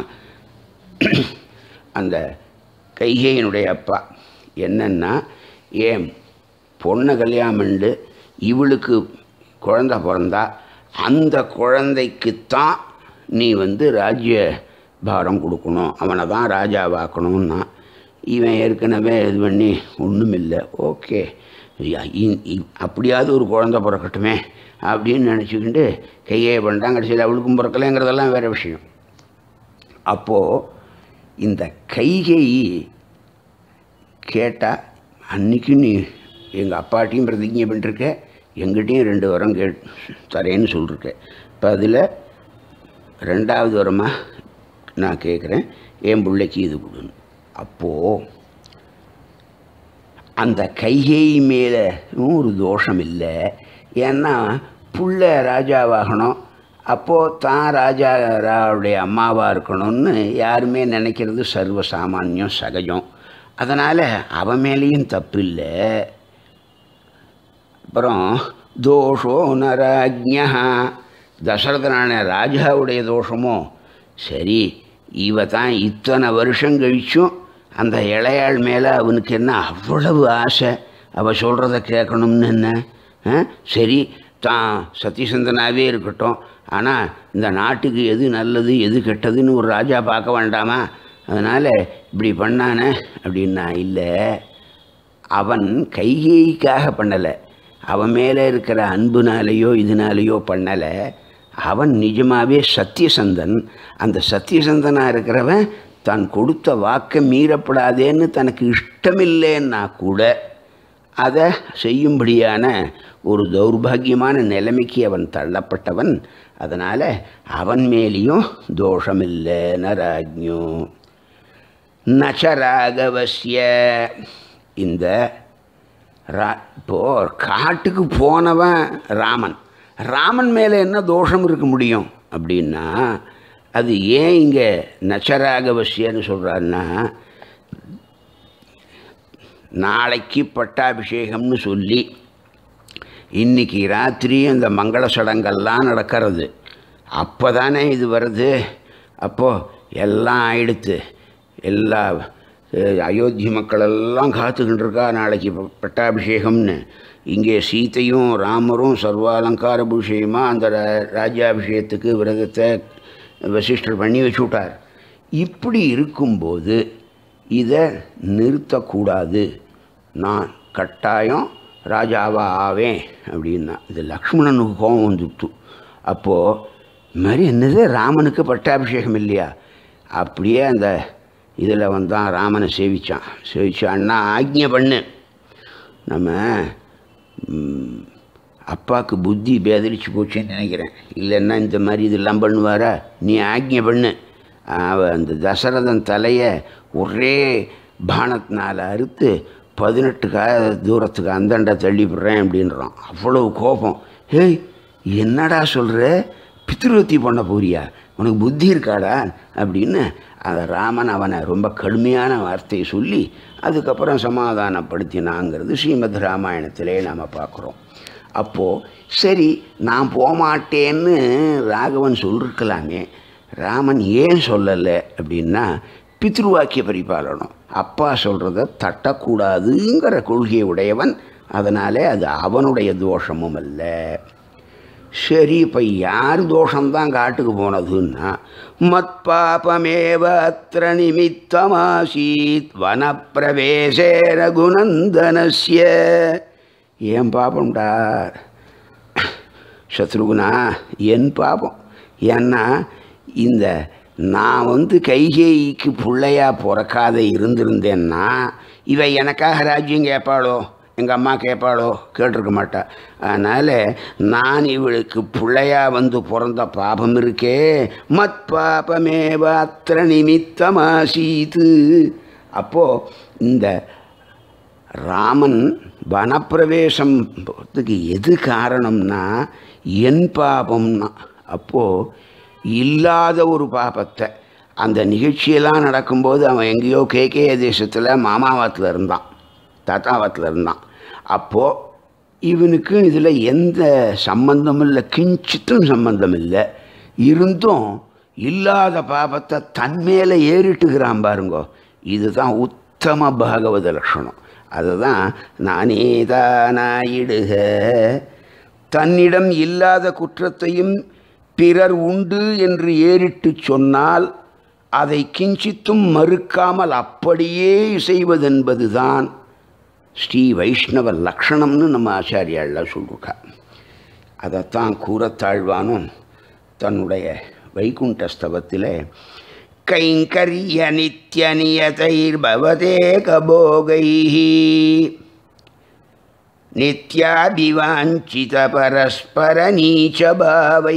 அந்த கைகையினுடைய அப்பா என்னன்னா ஏன் பொண்ணை கல்யாணம் பண்ணி இவளுக்கு குழந்தை பிறந்தா அந்த குழந்தைக்குத்தான் நீ வந்து ராஜ்ய பாரம் கொடுக்கணும் அவனை தான் ராஜாவாக்கணும்னா இவன் ஏற்கனவே இது பண்ணி ஒன்றும் இல்லை ஓகே அப்படியாவது ஒரு குழந்தை பிறக்கட்டுமே அப்படின்னு நினச்சிக்கிட்டு கையை பண்ணுறான் கடைசியில் அவளுக்கும் பிறக்கலைங்கிறதெல்லாம் வேறு விஷயம் அப்போது இந்த கைகை கேட்டால் அன்னைக்கு நீ எங்கள் அப்பாட்டையும் பிரதிஜை பண்ணிருக்க எங்கிட்டையும் ரெண்டு வரம் கே தரேன்னு சொல்லிருக்க இப்போ அதில் ரெண்டாவது வரமாக நான் கேட்குறேன் என் பிள்ளைக்கு இது கொடுன்னு அப்போது அந்த கைகை மேலே ஒரு தோஷம் இல்லை ஏன்னா புள்ள ராஜாவாகணும் அப்போது தான் ராஜாவுடைய அம்மாவாக இருக்கணும்னு யாருமே நினைக்கிறது சர்வ சாமானியம் சகஜம் அதனால் அவன் மேலேயும் தப்பு இல்லை அப்புறம் தோஷோ நராஜ்யா தசரதனான ராஜாவுடைய தோஷமோ சரி இவ தான் இத்தனை வருஷம் கழிச்சும் அந்த இளையாள் மேலே அவனுக்கு என்ன அவ்வளவு ஆசை அவள் சொல்கிறத கேட்கணும்னு என்ன ஆ? சரி தான் சத்தியசந்தனாகவே இருக்கட்டும் ஆனால் இந்த நாட்டுக்கு எது நல்லது எது கெட்டதுன்னு ஒரு ராஜா பார்க்க வேண்டாமா அதனால் இப்படி பண்ணானே அப்படின்னா இல்லை அவன் கைகேயிக்காக பண்ணலை அவன் மேலே இருக்கிற அன்புனாலேயோ இதனாலேயோ பண்ணலை அவன் நிஜமாகவே சத்தியசந்தன் அந்த சத்தியசந்தனாக இருக்கிறவன் தான் கொடுத்த வாக்கை மீறப்படாதேன்னு தனக்கு இஷ்டமில்லைன்னா கூட அதை செய்யும்படியான ஒரு தௌர்பாகியமான நிலைமைக்கு அவன் தள்ளப்பட்டவன் அதனால் அவன் மேலேயும் தோஷமில்லை நராஜ்யோ நச்சராகவசிய இந்த ரா இப்போ காட்டுக்கு போனவன் ராமன் ராமன் மேலே என்ன தோஷம் இருக்க முடியும் அப்படின்னா அது ஏன் இங்கே நச்சராகவசியன்னு சொல்கிறாருன்னா நாளைக்கு பட்டாபிஷேகம்னு சொல்லி இன்னைக்கு ராத்திரி அந்த மங்கள சடங்கெல்லாம் நடக்கிறது அப்போ தானே இது வருது அப்போது எல்லாம் ஆயிடுத்து எல்லா அஹ், அயோத்தி மக்கள் எல்லாம் காத்துக்கிட்டு இருக்கா நாளைக்கு ப- பட்டாபிஷேகம்னு இங்கே சீதையும் ராமரும் சர்வாலங்கார பூஷயமாக அந்த ரா- ராஜ்யாபிஷேகத்துக்கு விரதத்தை வசிஷ்டர் பண்ணி வச்சு விட்டார் இப்படி இருக்கும்போது இதை நிறுத்தக்கூடாது நான் கட்டாயம் ராஜாவா ஆவேன் அப்படின்னா இது லக்ஷ்மணனுக்கு கோபம் வந்துட்டு அப்போது இது மாதிரி என்னது ராமனுக்கு பட்டாபிஷேகம் இல்லையா அப்படியே அந்த இதில் வந்தான் ராமனை சேவிச்சான் சேவிச்சு அண்ணா ஆக்ஞை பண்ணு நம்ம ம், அப்பாவுக்கு புத்தி பேதலிச்சு போச்சுன்னு நினைக்கிறேன் இல்லைன்னா இந்த மாதிரி இதெல்லாம் பண்ணுவாரா நீ ஆக்ஞை பண்ணு அவ அந்த தசரதன் தலையை ஒரே பானத்தினால் அறுத்து பதினெட்டு கா தூரத்துக்கு அந்தண்டை தள்ளிவிடுறேன் அப்படின்றான் அவ்வளவு கோபம் ஏய் என்னடா சொல்கிற பித்ருவத்தி பண்ண போறியா உனக்கு புத்தி இருக்காடா அப்படின்னு அந்த ராமன் அவனை ரொம்ப கடுமையான வார்த்தையை சொல்லி அதுக்கப்புறம் சமாதானப்படுத்தினாங்கிறது ஸ்ரீமத் ராமாயணத்திலே நாம் பார்க்குறோம் அப்போது சரி நான் போகமாட்டேன்னு ராகவன் சொல்லிருக்கலாமே ராமன் ஏன் சொல்லலை அப்படின்னா பித்ருவாக்கிய பரிபாலனம் அப்பா சொல்கிறத தட்டக்கூடாதுங்கிற கொள்கையை உடையவன் அதனாலே அது அவனுடைய தோஷமும் அல்ல சரி இப்போ யார் தோஷம்தான் காட்டுக்கு போனதுன்னா மத் பாபமேவ அத்திர நிமித்தமாசீத் வனப்பிரவேசே ரகுநந்தனஸ்ய ஏன் பாபம்டா சத்ருகுணா என் பாபம் ஏன்னா இந்த நான் வந்து கைகேயிக்கு பிள்ளையா பிறக்காத இருந்திருந்தேன்னா இவ எனக்காக ராஜ்யம் கேட்பாளோ எங்கள் அம்மா கேட்பாளோ கேட்டிருக்க மாட்டா அதனால் நான் இவளுக்கு பிள்ளையா வந்து பிறந்த பாபம் இருக்கே மத் பாபமேவ அத்திர நிமித்தமாசீத்து அப்போது இந்த ராமன் வனப்பிரவேசத்துக்கு எது காரணம்னா என் பாபம்னா அப்போது இல்லாத ஒரு பாபத்தை அந்த நிகழ்ச்சியெல்லாம் நடக்கும்போது அவன் எங்கேயோ கேகே தேசத்தில் மாமாவாத்தில் இருந்தான் தாத்தாவாத்தில் இருந்தான் அப்போது இவனுக்கு இதில் எந்த சம்பந்தமும் இல்லை கிஞ்சித்தும் சம்பந்தம் இல்லை இருந்தும் இல்லாத பாபத்தை தன் மேலே ஏறிட்டுக்கிறான் பாருங்கோ இதுதான் உத்தம பாகவத லட்சணம் அதுதான் நானே தானாயிடுக தன்னிடம் இல்லாத குற்றத்தையும் பிறர் உண்டு என்று ஏறிட்டு சொன்னால் அதை கிஞ்சித்தும் மறுக்காமல் அப்படியே செய்வதென்பதுதான் ஸ்ரீ வைஷ்ணவ லக்ஷணம்னு நம்ம ஆச்சாரியாள்லாம் சொல்லிருக்கா அதைத்தான் கூறத்தாழ்வானும் தன்னுடைய வைகுண்டஸ்தவத்தில் கைங்கரிய நித்திய நியதைர்பவதே கபோகை நித்யாபிவாஞ்சித பரஸ்பர நீச்சபாவை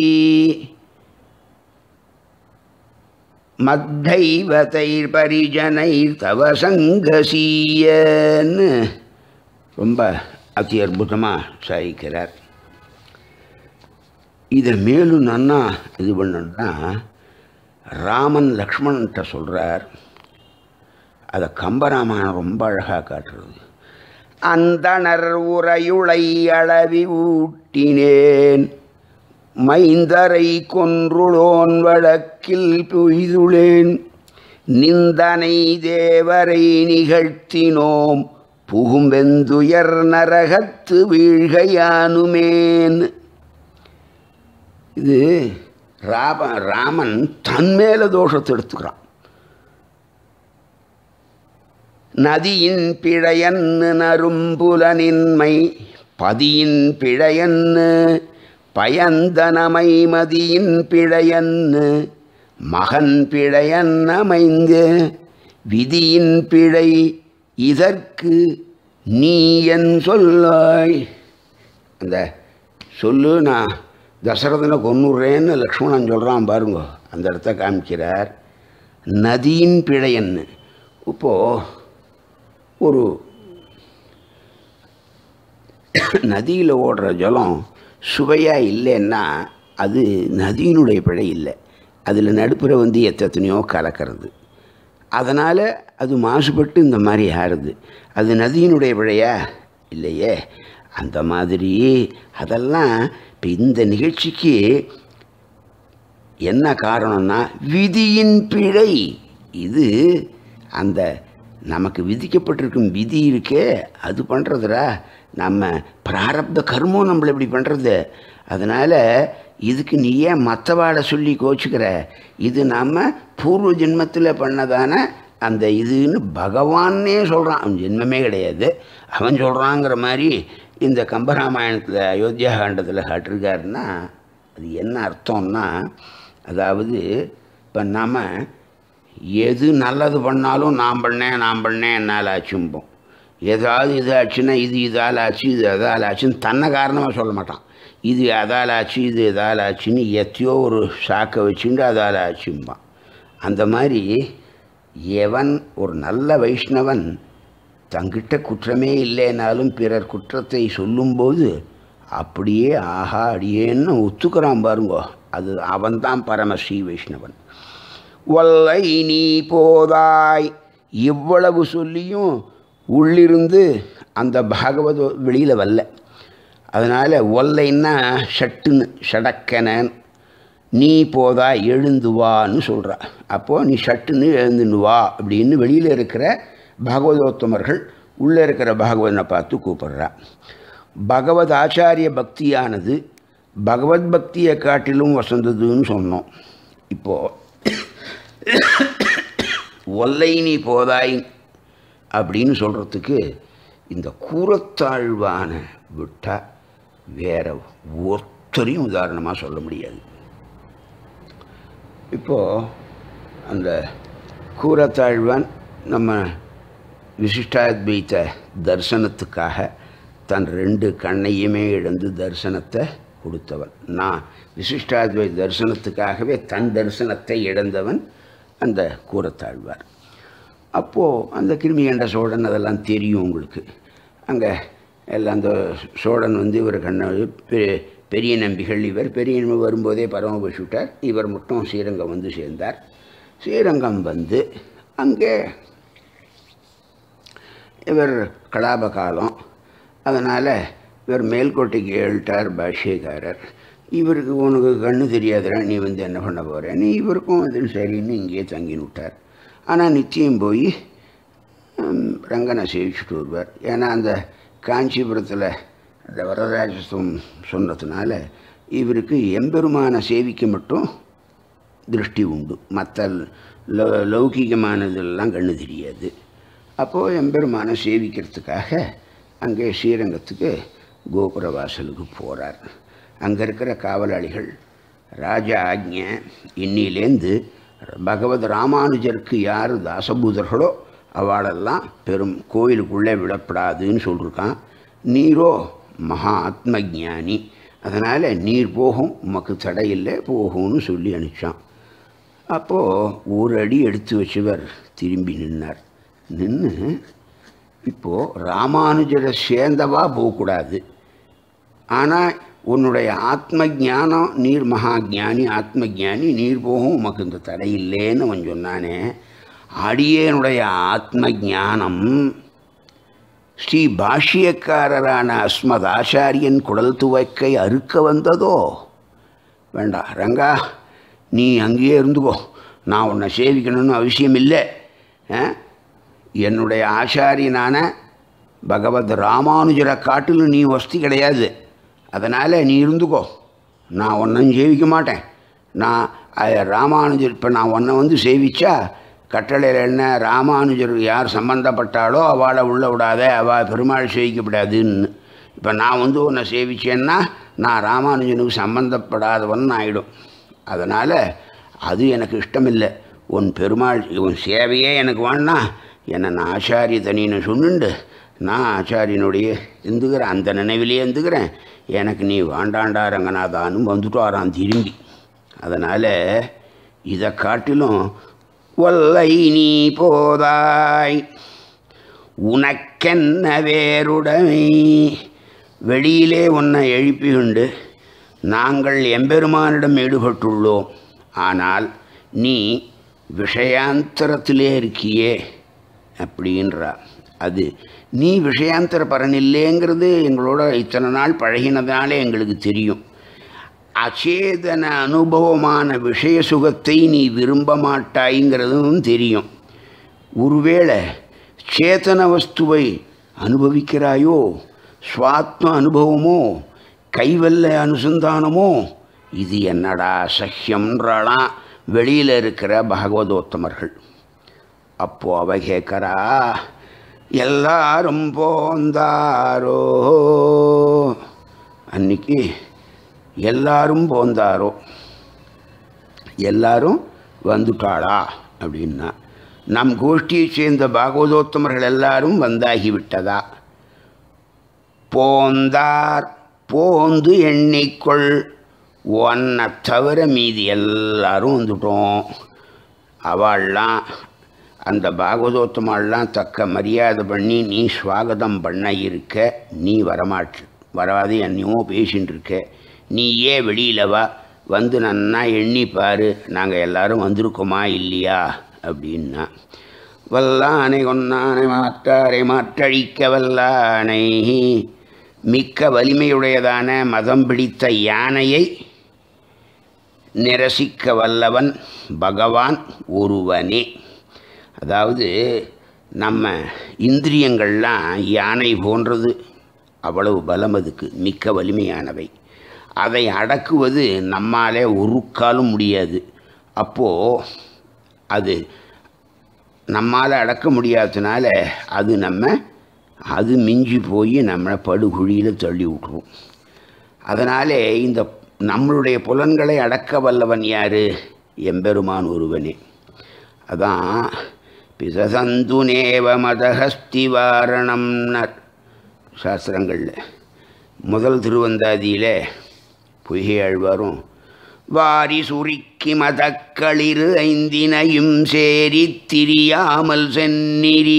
மத்தைவதைர் தவ சங்கசீயன்னு ரொம்ப அதி அற்புதமாக சாய்க்கிறார் இதை மேலும் நன்னா இது பண்ணணும்னா ராமன் லக்ஷ்மணன்கிட்ட சொல்கிறார் அதை கம்பராமாயணம் ரொம்ப அழகாக காட்டுறது அந்தணர் உரையுளை அளவி ஊட்டினேன் மைந்தரை கொன்றுளோன் வழக்கில் பொய்துளேன் நிந்தனை தேவரை நிகழ்த்தினோம் புகும்பெந்துயர் நரகத்து வீழ்கையானுமேன் இது ராம ராமன் தன்மேல தோஷத்தை எடுத்துக்கிறான் நதியின் பிழையன்னு நரும்புலனின்மை பதியின் பிழையன்னு பயந்தனமை மதியின் பிழையன்னு மகன் பிழையன் அமைந்து விதியின் பிழை இதற்கு நீ என் சொல்லாய் அந்த சொல்லு நான் தசரதனை கொன்னுடுறேன்னு லக்ஷ்மணன் சொல்கிறான் பாருங்க அந்த இடத்த காமிக்கிறார் நதியின் பிழையன்னு இப்போது ஒரு நதியில் ஓடுற ஜலம் சுவையாக இல்லைன்னா அது நதியினுடைய பிழை இல்லை அதில் நடுப்புற வந்து எத்தனையோ கலக்கிறது அதனால் அது மாசுபட்டு இந்த மாதிரி ஆறுது அது நதியினுடைய பிழையா இல்லையே அந்த மாதிரி அதெல்லாம் இப்போ இந்த நிகழ்ச்சிக்கு என்ன காரணம்னா விதியின் பிழை இது அந்த நமக்கு விதிக்கப்பட்டிருக்கும் விதி இருக்கே அது பண்ணுறதுடா நம்ம பிராரப்த கர்மம் நம்மளை இப்படி பண்ணுறது அதனால் இதுக்கு நீ ஏன் மற்றவாட சொல்லி கோச்சுக்கிற இது நாம் பூர்வ ஜென்மத்தில் பண்ணதான அந்த இதுன்னு பகவானே சொல்கிறான் அவன் ஜென்மமே கிடையாது அவன் சொல்கிறாங்கிற மாதிரி இந்த கம்பராமாயணத்தில் அயோத்தியா காண்டத்தில் காட்டிருக்காருன்னா அது என்ன அர்த்தம்னா அதாவது இப்போ நாம் எது நல்லது பண்ணாலும் நான் பண்ணேன் நான் பண்ணேன் என்னால் ஆச்சும்போம் ஏதாவது இது ஆச்சுன்னா இது இதால் ஆச்சு இது அதால் ஆச்சுன்னு தன்னை காரணமாக சொல்ல மாட்டான் இது அதால் ஆச்சு இது இதால் ஆச்சுன்னு எத்தையோ ஒரு சாக்கை வச்சுட்டு அதால் ஆச்சும்பான் அந்த மாதிரி எவன் ஒரு நல்ல வைஷ்ணவன் தங்கிட்ட குற்றமே இல்லைனாலும் பிறர் குற்றத்தை சொல்லும்போது அப்படியே ஆஹா அடியேன்னு ஒத்துக்கிறான் பாருங்கோ அது அவன்தான் பரம ஸ்ரீ வைஷ்ணவன் வல்லை நீ போதாய் இவ்வளவு சொல்லியும் உள்ளிருந்து அந்த பாகவத வெளியில் வரல அதனால் ஒல்லைன்னா ஷட்டுன்னு ஷடக்கனன் நீ போதா எழுந்து வான்னு சொல்கிறா அப்போது நீ ஷட்டுன்னு எழுந்துன்னு வா அப்படின்னு வெளியில் இருக்கிற பாகவதோத்தமர்கள் உள்ளே இருக்கிற பாகவதனை பார்த்து கூப்பிட்றா பகவத் ஆச்சாரிய பக்தியானது பகவத் பக்தியை காட்டிலும் வசந்ததுன்னு சொன்னோம் இப்போது ஒல்லை நீ போதாய் அப்படின்னு சொல்கிறதுக்கு இந்த கூறத்தாழ்வான விட்டால் வேற ஒருத்தரையும் உதாரணமாக சொல்ல முடியாது இப்போது அந்த கூறத்தாழ்வான் நம்ம விசிஷ்டாத்வைத்த தரிசனத்துக்காக தன் ரெண்டு கண்ணையுமே இழந்து தரிசனத்தை கொடுத்தவன் நான் விசிஷ்டாத்வைத தரிசனத்துக்காகவே தன் தரிசனத்தை இழந்தவன் அந்த கூறத்தாழ்வார் அப்போது அந்த கிருமிகண்ட சோழன் அதெல்லாம் தெரியும் உங்களுக்கு அங்கே எல்லாம் அந்த சோழன் வந்து இவர் கண்ண பெ- பெரிய நம்பிகள் இவர் பெரிய நம்பி வரும்போதே பரமபுஷ் விட்டார் இவர் மட்டும் ஸ்ரீரங்கம் வந்து சேர்ந்தார் ஸ்ரீரங்கம் வந்து அங்கே இவர் கலாப காலம் அதனால் இவர் மேல்கோட்டைக்கு ஏழ்ட்டார் பாஷ்யக்காரர் இவருக்கு உனக்கு கண்ணு தெரியாதுடா நீ வந்து என்ன பண்ண போகிற நீ இவருக்கும் இது சரின்னு இங்கேயே தங்கின்னு விட்டார் ஆனால் நிச்சயம் போய் ஹம், ரங்கனை சேவிச்சுட்டு வருவார் ஏன்னா அந்த காஞ்சிபுரத்தில் அந்த வரதராஜத்துவம் சொன்னதுனால இவருக்கு எம்பெருமான சேவிக்க மட்டும் திருஷ்டி உண்டு மற்ற லௌ- லௌகிகமானதெல்லாம் கண்ணு தெரியாது அப்போது எம்பெருமானை சேவிக்கிறதுக்காக அங்கே ஸ்ரீரங்கத்துக்கு கோபுர வாசலுக்கு போகிறார் அங்கே இருக்கிற காவலாளிகள் ராஜா ஆக்ஞை இன்னிலேந்து பகவத் ராமானுஜருக்கு யார் தாசபூதர்களோ அவளெல்லாம் பெரும் கோயிலுக்குள்ளே விடப்படாதுன்னு சொல்லியிருக்கான் நீரோ மகா ஆத்ம ஞானி அதனால் நீர் போகும் உமக்கு தடையில்லை போகும்னு சொல்லி அனுப்பிச்சான் அப்போது ஒரு அடி எடுத்து வச்சவர் திரும்பி நின்னார் நின்று இப்போது ராமானுஜரை சேர்ந்தவா போகக்கூடாது ஆனால் உன்னுடைய ஆத்ம ஞானம் நீர் மகா ஞானி ஆத்ம ஞானி நீர் போகும் உமக்கு இந்த தடை இல்லைன்னு அவன் சொன்னானே அடியேனுடைய ஆத்ம ஞானம் ஸ்ரீ பாஷ்யக்காரரான அஸ்மத் ஆச்சாரியன் குடல் துவைக்கை அறுக்க வந்ததோ வேண்டாம் ரங்கா நீ அங்கேயே இருந்துக்கோ நான் உன்னை சேவிக்கணும்னு அவசியம் இல்லை ஆ? என்னுடைய ஆச்சாரியனான பகவத் ராமானுஜரை காட்டிலும் நீ வசதி கிடையாது அதனால் நீ இருந்துக்கோ நான் ஒன்றும் சேவிக்க மாட்டேன் நான் அஹ், ராமானுஜர் இப்போ நான் உன்னை வந்து சேவிச்சா கட்டளையில் என்ன ராமானுஜர் யார் சம்பந்தப்பட்டாலோ அவளை உள்ள விடாத அவள் பெருமாள் சேவிக்கப்படாதுன்னு இப்போ நான் வந்து உன்னை சேவிச்சேன்னா நான் ராமானுஜனுக்கு சம்பந்தப்படாதவன் ஆயிடும் அதனால் அது எனக்கு இஷ்டமில்லை உன் பெருமாள் உன் சேவையே எனக்கு வேணா என்னை நான் ஆச்சாரிய தனின்னு சொன்னுண்டு நான் ஆச்சாரியனுடைய இருந்துக்கிறேன் அந்த நினைவிலே இருந்துக்கிறேன் எனக்கு நீ வாண்டாண்டா ரங்கநாதான்னு வந்துட்டாராம் திரும்பி அதனால் இதை காட்டிலும் வல்லை நீ போதாய் உனக்கென்ன வேறுடைமை வெளியிலே உன்னை எழுப்பி உண்டு நாங்கள் எம்பெருமானிடம் ஈடுபட்டுள்ளோம் ஆனால் நீ விஷயாந்தரத்திலே இருக்கியே அப்படின்றா அது நீ விஷயாந்தர பரனில்லேங்கிறது எங்களோட இத்தனை நாள் பழகினதாலே எங்களுக்கு தெரியும் அச்சேதன அனுபவமான விஷய சுகத்தை நீ விரும்ப மாட்டாய்ங்கிறதும் தெரியும் ஒருவேளை சேத்தன வஸ்துவை அனுபவிக்கிறாயோ சுவாத்ம அனுபவமோ கைவல்ல அனுசந்தானமோ இது என்னடா சஹ்யம்ன்றாலாம் வெளியில் இருக்கிற பகவதோத்தமர்கள் அப்போ அவ கேட்கறா எல்லாரும் போந்தாரோ அன்னைக்கு எல்லாரும் போந்தாரோ எல்லாரும் வந்துட்டாளா அப்படின்னா நம் கோஷ்டியை சேர்ந்த பாகவதோத்தமர்கள் எல்லாரும் வந்தாகிவிட்டதா போந்தார் போந்து எண்ணிக்கொள் ஒன்றை தவிர மீதி எல்லாரும் வந்துட்டோம் அவள்லாம் அந்த பாகவதோத்தமாள்லாம் தக்க மரியாதை பண்ணி நீ ஸ்வாகதம் பண்ண இருக்க நீ வரமாட்டு வராது என்னையோ பேசின்னு இருக்க நீ ஏன் வெளியில் வா வந்து நன்னா எண்ணி பாரு நாங்கள் எல்லாரும் வந்திருக்கோமா இல்லையா அப்படின்னா வல்லானை கொன்னானை மாற்றாரை மாற்றழிக்க வல்லானை மிக்க வலிமையுடையதான மதம் பிடித்த யானையை நிரசிக்க வல்லவன் பகவான் ஒருவனே அதாவது நம்ம இந்திரியங்கள்லாம் யானை போன்றது அவ்வளவு பலம் அதுக்கு மிக்க வலிமையானவை அதை அடக்குவது நம்மாலே ஒரு காலும் முடியாது அப்போது அது நம்மால் அடக்க முடியாததுனால அது நம்ம அது மிஞ்சி போய் நம்மளை படுகுழியில் தள்ளி விட்டுரும் அதனாலே இந்த நம்மளுடைய புலன்களை அடக்க வல்லவன் யார் எம்பெருமான் ஒருவனே அதான் பிசசந்து நேவ மதஹஸ்திவாரணம்னர் சாஸ்திரங்களில் முதல் திருவந்தாதியில் பொய்கை ஆழ்வாரும் வாரி சுருக்கி மதக்களிரு ஐந்தினையும் சேரித் திரியாமல் செந்நிரி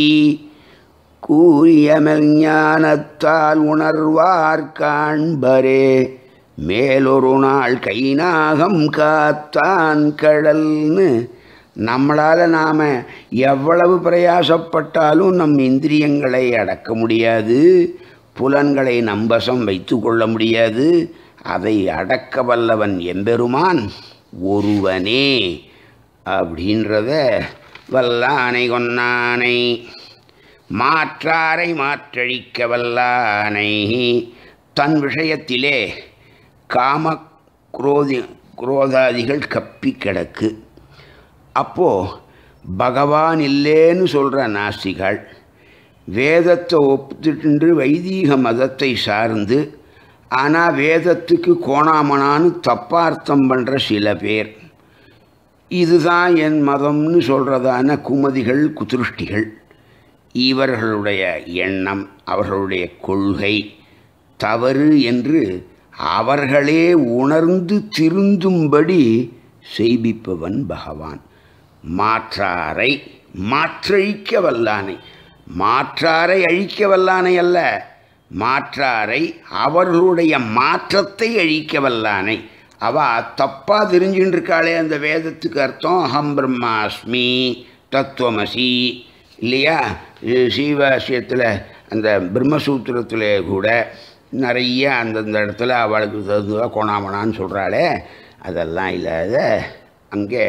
கூறியமல் ஞானத்தால் உணர்வார் காண்பரே மேலொரு நாள் கைநாகம் காத்தான் கடல்னு நம்மளால் நாம் எவ்வளவு பிரயாசப்பட்டாலும் நம் இந்திரியங்களை அடக்க முடியாது புலன்களை நம்பசம் வைத்து கொள்ள முடியாது அதை அடக்க வல்லவன் எம்பெருமான் ஒருவனே அப்படின்றத வல்லானை கொன்னானை மாற்றாரை மாற்றழிக்க வல்லானை தன் விஷயத்திலே காம குரோதி குரோதாதிகள் கப்பி கிடக்கு அப்போது பகவான் இல்லேன்னு சொல்கிற நாஸ்திகள் வேதத்தை ஒப்புத்துட்டு வைதீக மதத்தை சார்ந்து ஆனால் வேதத்துக்கு கோணாமனான்னு தப்பார்த்தம் பண்ணுற சில பேர் இதுதான் என் மதம்னு சொல்கிறதான குமதிகள் குதிருஷ்டிகள் இவர்களுடைய எண்ணம் அவர்களுடைய கொள்கை தவறு என்று அவர்களே உணர்ந்து திருந்தும்படி செய்விப்பவன் பகவான் மாற்றாரை மாற்றழிக்க வல்லானை மாற்றாரை அழிக்க வல்லானை அல்ல மாற்றாரை அவர்களுடைய மாற்றத்தை அழிக்க வல்லானை அவ தப்பாக தெரிஞ்சுட்டு இருக்காளே அந்த வேதத்துக்கு அர்த்தம் அகம் பிரம்மாஸ்மி தத்துவமசி இல்லையா சீவாசியத்தில் அந்த பிரம்மசூத்திரத்தில் கூட நிறைய அந்தந்த இடத்துல அவளுக்கு தகுந்ததாக கோணாமணான்னு சொல்கிறாளே அதெல்லாம் இல்லாத அங்கே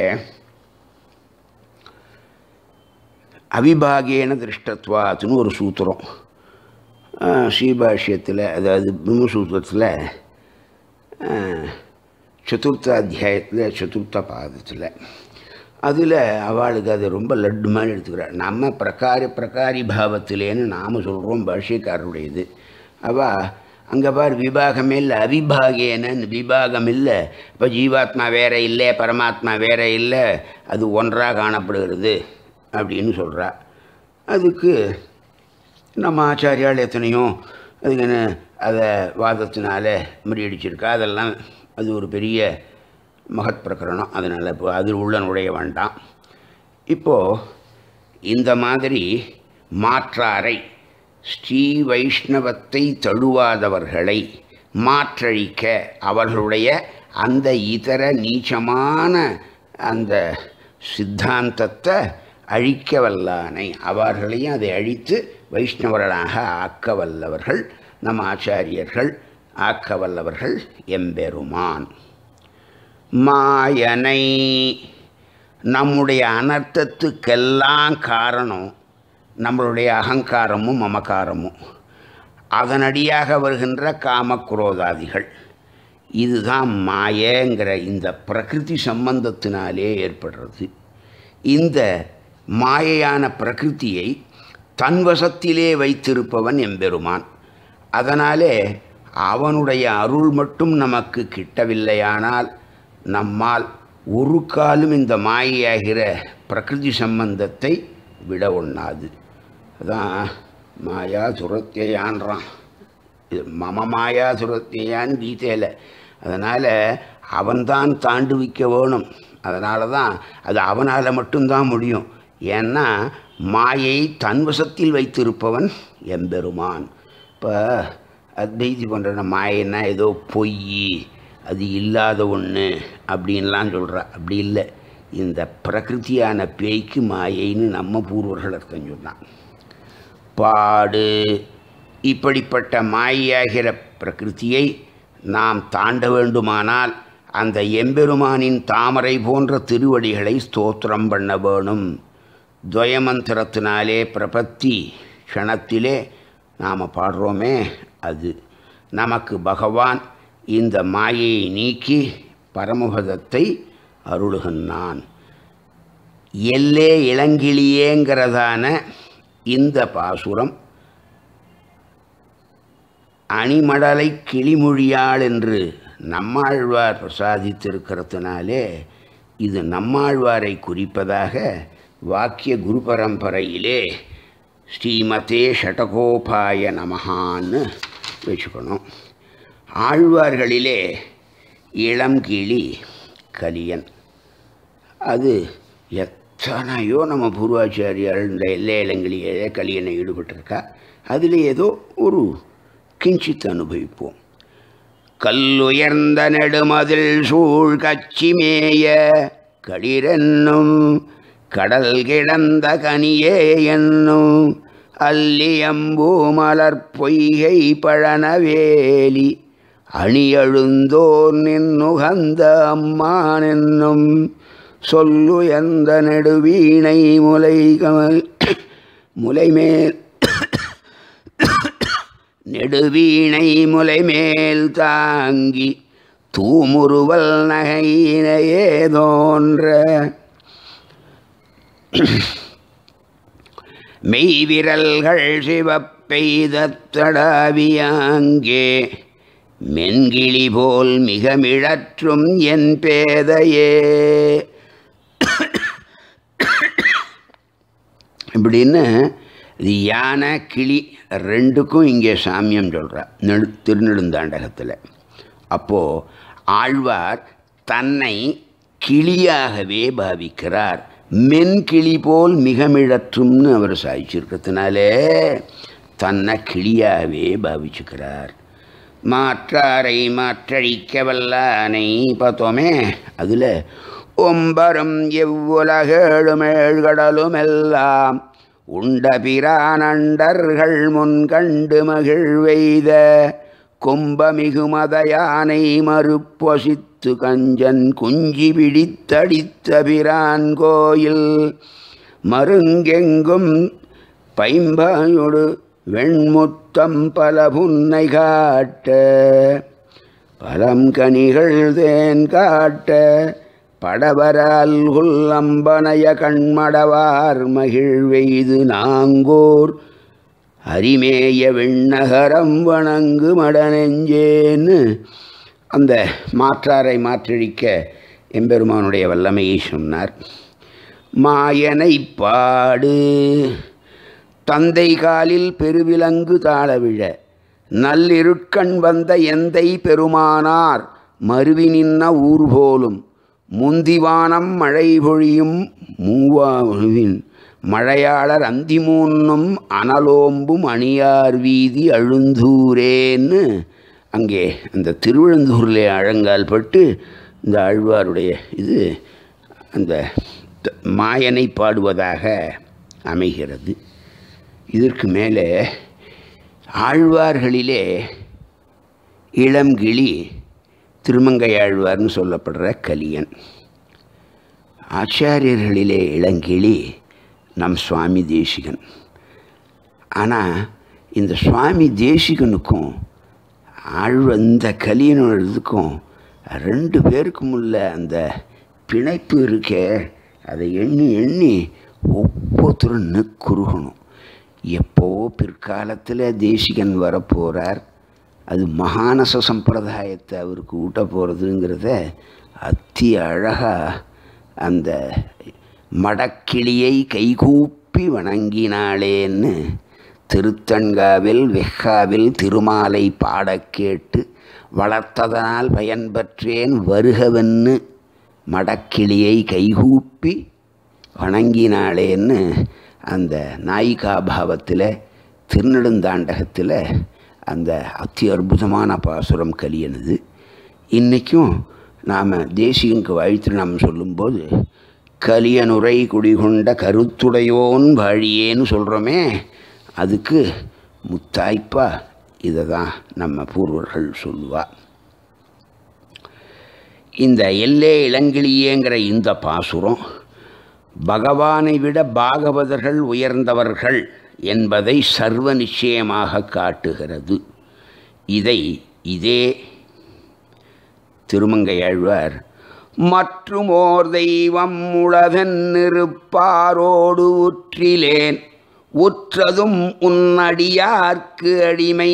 அவிபாகேன திருஷ்டத்வாத்துன்னு ஒரு சூத்திரம் ஸ்ரீபாஷ்யத்தில் அதாவது பிரம்மசூத்திரத்தில் சதுர்த்த அத்தியாயத்தில் சதுர்த்த பாதத்தில் அதில் அவளுக்கு அது ரொம்ப லட்டு மாதிரி எடுத்துக்கிறாள் நம்ம பிரகாரி பிரகாரி பாவத்திலேன்னு நாம் சொல்கிறோம் பாஷ்யக்காரருடையது அவள் அங்கே பார் விபாகமே இல்லை அவிபாகேன விபாகம் இல்லை இப்போ ஜீவாத்மா வேற இல்லை பரமாத்மா வேற இல்லை அது ஒன்றாக காணப்படுகிறது அப்படின்னு சொல்கிறா அதுக்கு நம்ம ஆச்சாரியால் எத்தனையோ அதுக்குன்னு அதை வாதத்தினால முறியடிச்சிருக்கா அதெல்லாம் அது ஒரு பெரிய மகத் பிரகரணம் அதனால் இப்போ அதில் உள்ள நுழைய வேண்டாம் இப்போது இந்த மாதிரி மாற்றாரை ஸ்ரீ வைஷ்ணவத்தை தழுவாதவர்களை மாற்றழிக்க அவர்களுடைய அந்த இதர நீச்சமான அந்த சித்தாந்தத்தை அழிக்க வல்லானை அவர்களையும் அதை அழித்து வைஷ்ணவர்களாக ஆக்க வல்லவர்கள் நம் ஆச்சாரியர்கள் ஆக்க வல்லவர்கள் எம்பெருமான் மாயனை நம்முடைய அனர்த்தத்துக்கெல்லாம் காரணம் நம்மளுடைய அகங்காரமும் மமக்காரமும் அதனடியாக வருகின்ற காமக்குரோதாதிகள் இதுதான் மாயங்கிற இந்த பிரகிருதி சம்பந்தத்தினாலே ஏற்படுறது இந்த மாயையான பிரகிருதியை தன்வசத்திலே வைத்திருப்பவன் எம்பெருமான் அதனாலே அவனுடைய அருள் மட்டும் நமக்கு கிட்டவில்லையானால் நம்மால் ஒரு காலும் இந்த மாயையாகிற பிரகிருதி சம்பந்தத்தை விட ஒண்ணாது அதான் மாயா சுரத்தியான்றான் இது மம மாயா சுரத்தியான்னு கீதையில் அதனால் அவன்தான் தாண்டுவிக்க வேணும் அதனால தான் அது அவனால் மட்டும்தான் முடியும் ஏன்னா மாயை தன்வசத்தில் வைத்திருப்பவன் எம்பெருமான் இப்போ அத்வைதி பண்ணுற மாயைன்னா ஏதோ பொய் அது இல்லாத ஒன்று அப்படின்லாம் சொல்கிறா அப்படி இல்லை இந்த பிரகிருதியான பேய்க்கு மாயைன்னு நம்ம பூர்வர்கள் அர்த்தம் சொன்னான் பாடு இப்படிப்பட்ட மாயாகிற பிரகிருதியை நாம் தாண்ட வேண்டுமானால் அந்த எம்பெருமானின் தாமரை போன்ற திருவடிகளை ஸ்தோத்திரம் பண்ண வேணும் துவயமந்திரத்தினாலே பிரபத்தி க்ஷணத்திலே நாம் பாடுறோமே அது நமக்கு பகவான் இந்த மாயையை நீக்கி பரமபதத்தை அருளுகின்றான் எல்லே இளங்கிளியேங்கிறதான இந்த பாசுரம் அணிமடலை கிளிமொழியாள் என்று நம்மாழ்வார் பிரசாதித்திருக்கிறதுனாலே இது நம்மாழ்வாரை குறிப்பதாக வாக்கிய குரு பரம்பரையிலே ஸ்ரீமதே ஷடகோபாய நமஹான்னு வச்சுக்கணும் ஆழ்வார்களிலே இளம் கிளி கலியன் அது எத்தனையோ நம்ம பூர்வாச்சாரியார் இந்த எல்லை இளங்கிளியே கலியனை ஈடுபட்டிருக்கா அதில் ஏதோ ஒரு கிஞ்சித் அனுபவிப்போம் கல்லுயர்ந்த நெடுமதில் சூழ் கச்சிமேய களிரென்னும் கடல் கிடந்த கனியே என்னும் அல்லியம்பூ மலர் பொய்கை பழனவேலி அணியழுந்தோர் நின்னுகந்த அம்மான் என்னும் சொல்லு எந்த நெடுவீணை முலை கமல் முலைமேல் நெடுவீணை முலைமேல் தாங்கி தூமுருவல் நகையினையே தோன்ற மெய்விரல்கள் சிவப்பெய்த தடாவியாங்கே மென்கிளி போல் மிக மிழற்றும் என் பேதையே இப்படின்னு இது யானை கிளி ரெண்டுக்கும் இங்கே சாமியம் சொல்கிறா நெடு திருநெடுந்தாண்டகத்தில் அப்போது ஆழ்வார் தன்னை கிளியாகவே பாவிக்கிறார் மென்கிளி போல் மிகமிழற்றும்னு அவர் சாதிச்சிருக்கிறதுனாலே தன்னை கிளியாகவே பாவிச்சுக்கிறார் மாற்றாரை மாற்றழிக்க வல்லானை பார்த்தோமே அதில் ஒம்பரும் எவ்வுலகேழுமேழ்கடலும் எல்லாம் உண்ட பிரானண்டர்கள் முன் கண்டு மகிழ்வெய்த கும்பமிகுமத யானை மறுப்பொசித்து கஞ்சன் குஞ்சி பிடித்தடித்த பிரான் கோயில் மருங்கெங்கும் பைம்பாயொடு வெண்முத்தம் பல புன்னை காட்ட பழம் கனிகள் தேன் காட்ட படவரால் அம்பனைய கண்மடவார் மகிழ்வெய்து நாங்கோர் அரிமேய விண்ணகரம் வணங்கு மடநெஞ்சேன்னு அந்த மாற்றாரை மாற்றழிக்க எம்பெருமானுடைய வல்லமையை சொன்னார் மாயனை பாடு தந்தை காலில் பெருவிலங்கு தாழவிழ நல்லிருட்கண் வந்த எந்தை பெருமானார் மருவி நின்ன ஊர் போலும் முந்திவானம் மழை பொழியும் மூவாவின் மழையாளர் அந்திமூன்னும் அனலோம்பும் அணியார் வீதி அழுந்தூரேன்னு அங்கே அந்த திருவிழந்தூரில் அழங்கால் பட்டு இந்த ஆழ்வாருடைய இது அந்த த- மாயனை பாடுவதாக அமைகிறது இதற்கு மேலே ஆழ்வார்களிலே இளம்கிளி திருமங்கையாழ்வார்னு சொல்லப்படுற கலியன் ஆச்சாரியர்களிலே இளங்கிளி நம் சுவாமி தேசிகன் ஆனால் இந்த சுவாமி தேசிகனுக்கும் ஆழ்வ இந்த கலியனுக்கும் ரெண்டு பேருக்கும் உள்ள அந்த பிணைப்பு இருக்கே அதை எண்ணி எண்ணி ஒவ்வொருத்தரும் நெக்குருகணும் எப்போ பிற்காலத்தில் தேசிகன் வரப்போகிறார் அது மகானச சம்பிரதாயத்தை அவருக்கு ஊட்ட போகிறதுங்கிறத அத்தி அழகாக அந்த மடக்கிளியை கைகூப்பி வணங்கினாளேன்னு திருத்தன்காவில் வெஹ்காவில் திருமாலை பாடக் கேட்டு வளர்த்ததனால் பயன்பெற்றேன் வருகவென்னு மடக்கிளியை கைகூப்பி வணங்கினாளேன்னு அந்த நாயிகா பாவத்தில் திருநெடுந்தாண்டகத்தில் அந்த அத்தி அற்புதமான பாசுரம் கலியனது இன்றைக்கும் நாம் தேசியனுக்கு வாழ்த்து நாம் சொல்லும்போது கலியனுரை குடிகொண்ட கருத்துடையோன் வாழியேன்னு சொல்கிறோமே அதுக்கு முத்தாய்ப்பா இதை தான் நம்ம பூர்வர்கள் சொல்லுவா இந்த எல்லே இளங்கிளியேங்கிற இந்த பாசுரம் பகவானை விட பாகவதர்கள் உயர்ந்தவர்கள் என்பதை சர்வ நிச்சயமாக காட்டுகிறது இதை இதே திருமங்கையாழ்வார் மற்றும் ஓர் தெய்வம் உளதென்னிருப்பாரோடு உற்றிலேன் உற்றதும் உன்னடியார்க்கு அடிமை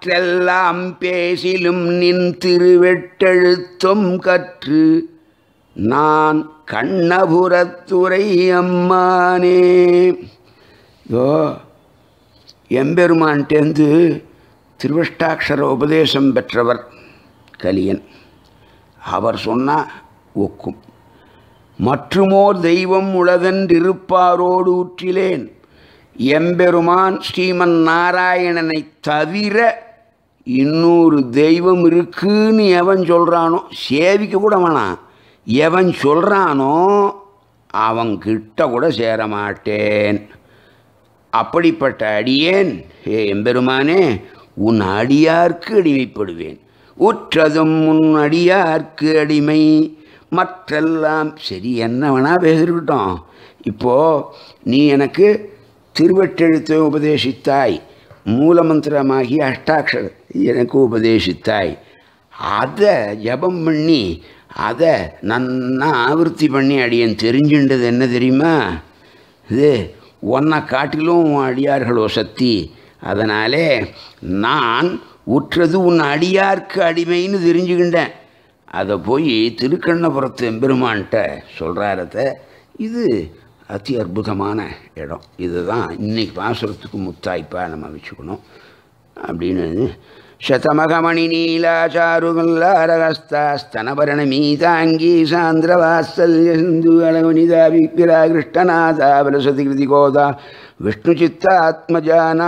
மற்றெல்லாம் பேசிலும் நின் திருவெட்டெழுத்தும் கற்று நான் கண்ணபுரத்துறை அம்மானே இதோ எம்பெருமான்டேந்து திருவஷ்டாட்சர உபதேசம் பெற்றவர் கலியன் அவர் சொன்னால் ஒக்கும் மற்றுமோர் தெய்வம் உளதென்றிருப்பாரோடு ஊற்றிலேன் எம்பெருமான் ஸ்ரீமன் நாராயணனை தவிர இன்னொரு தெய்வம் இருக்குன்னு எவன் சொல்கிறானோ சேவிக்க கூட வேணாம் எவன் சொல்கிறானோ அவன்கிட்ட கூட சேர மாட்டேன் அப்படிப்பட்ட அடியேன் ஹே எம்பெருமானே உன் அடியார்க்கு அடிமைப்படுவேன் உற்றதும் உன் அடியார்க்கு அடிமை மற்றெல்லாம் சரி என்ன வேணா பேசிருக்கட்டும் இப்போது நீ எனக்கு திருவட்டெழுத்தை உபதேசித்தாய் மூலமந்திரமாகி அஷ்டாட்சர எனக்கு உபதேசித்தாய் அதை ஜபம் பண்ணி அதை நன்னா ஆவர்த்தி பண்ணி அடியேன் தெரிஞ்சுண்டது என்ன தெரியுமா இது ஒன்றை காட்டிலும் உன் அடியார்களோ சக்தி அதனாலே நான் உற்றது உன் அடியார்க்கு அடிமைன்னு தெரிஞ்சுக்கிட்டேன் அதை போய் திருக்கண்ணபுரத்து எம்பெருமான்கிட்ட சொல்கிறாரத இது அதி அற்புதமான இடம் இதுதான் இன்னைக்கு பாசுரத்துக்கு முத்தாய்ப்பாக நம்ம வச்சுக்கணும் அப்படின்னு శతమగమణి నీలాచారుగల్లారగస్తాస్తనభరణ మీతాంగీ సాంద్రవాత్సల్య సింధు అలవనిదా విగ్రహకృష్ణనాథాబలసతి కృతి గోదా విష్ణుచిత్తాత్మజాన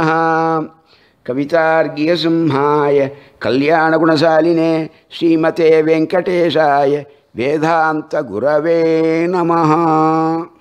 కవితార్ఘ్యసింహాయ కళ్యాణగుణశాలినే శ్రీమతే వెంకటేశాయ వేదాంత గురవే నమః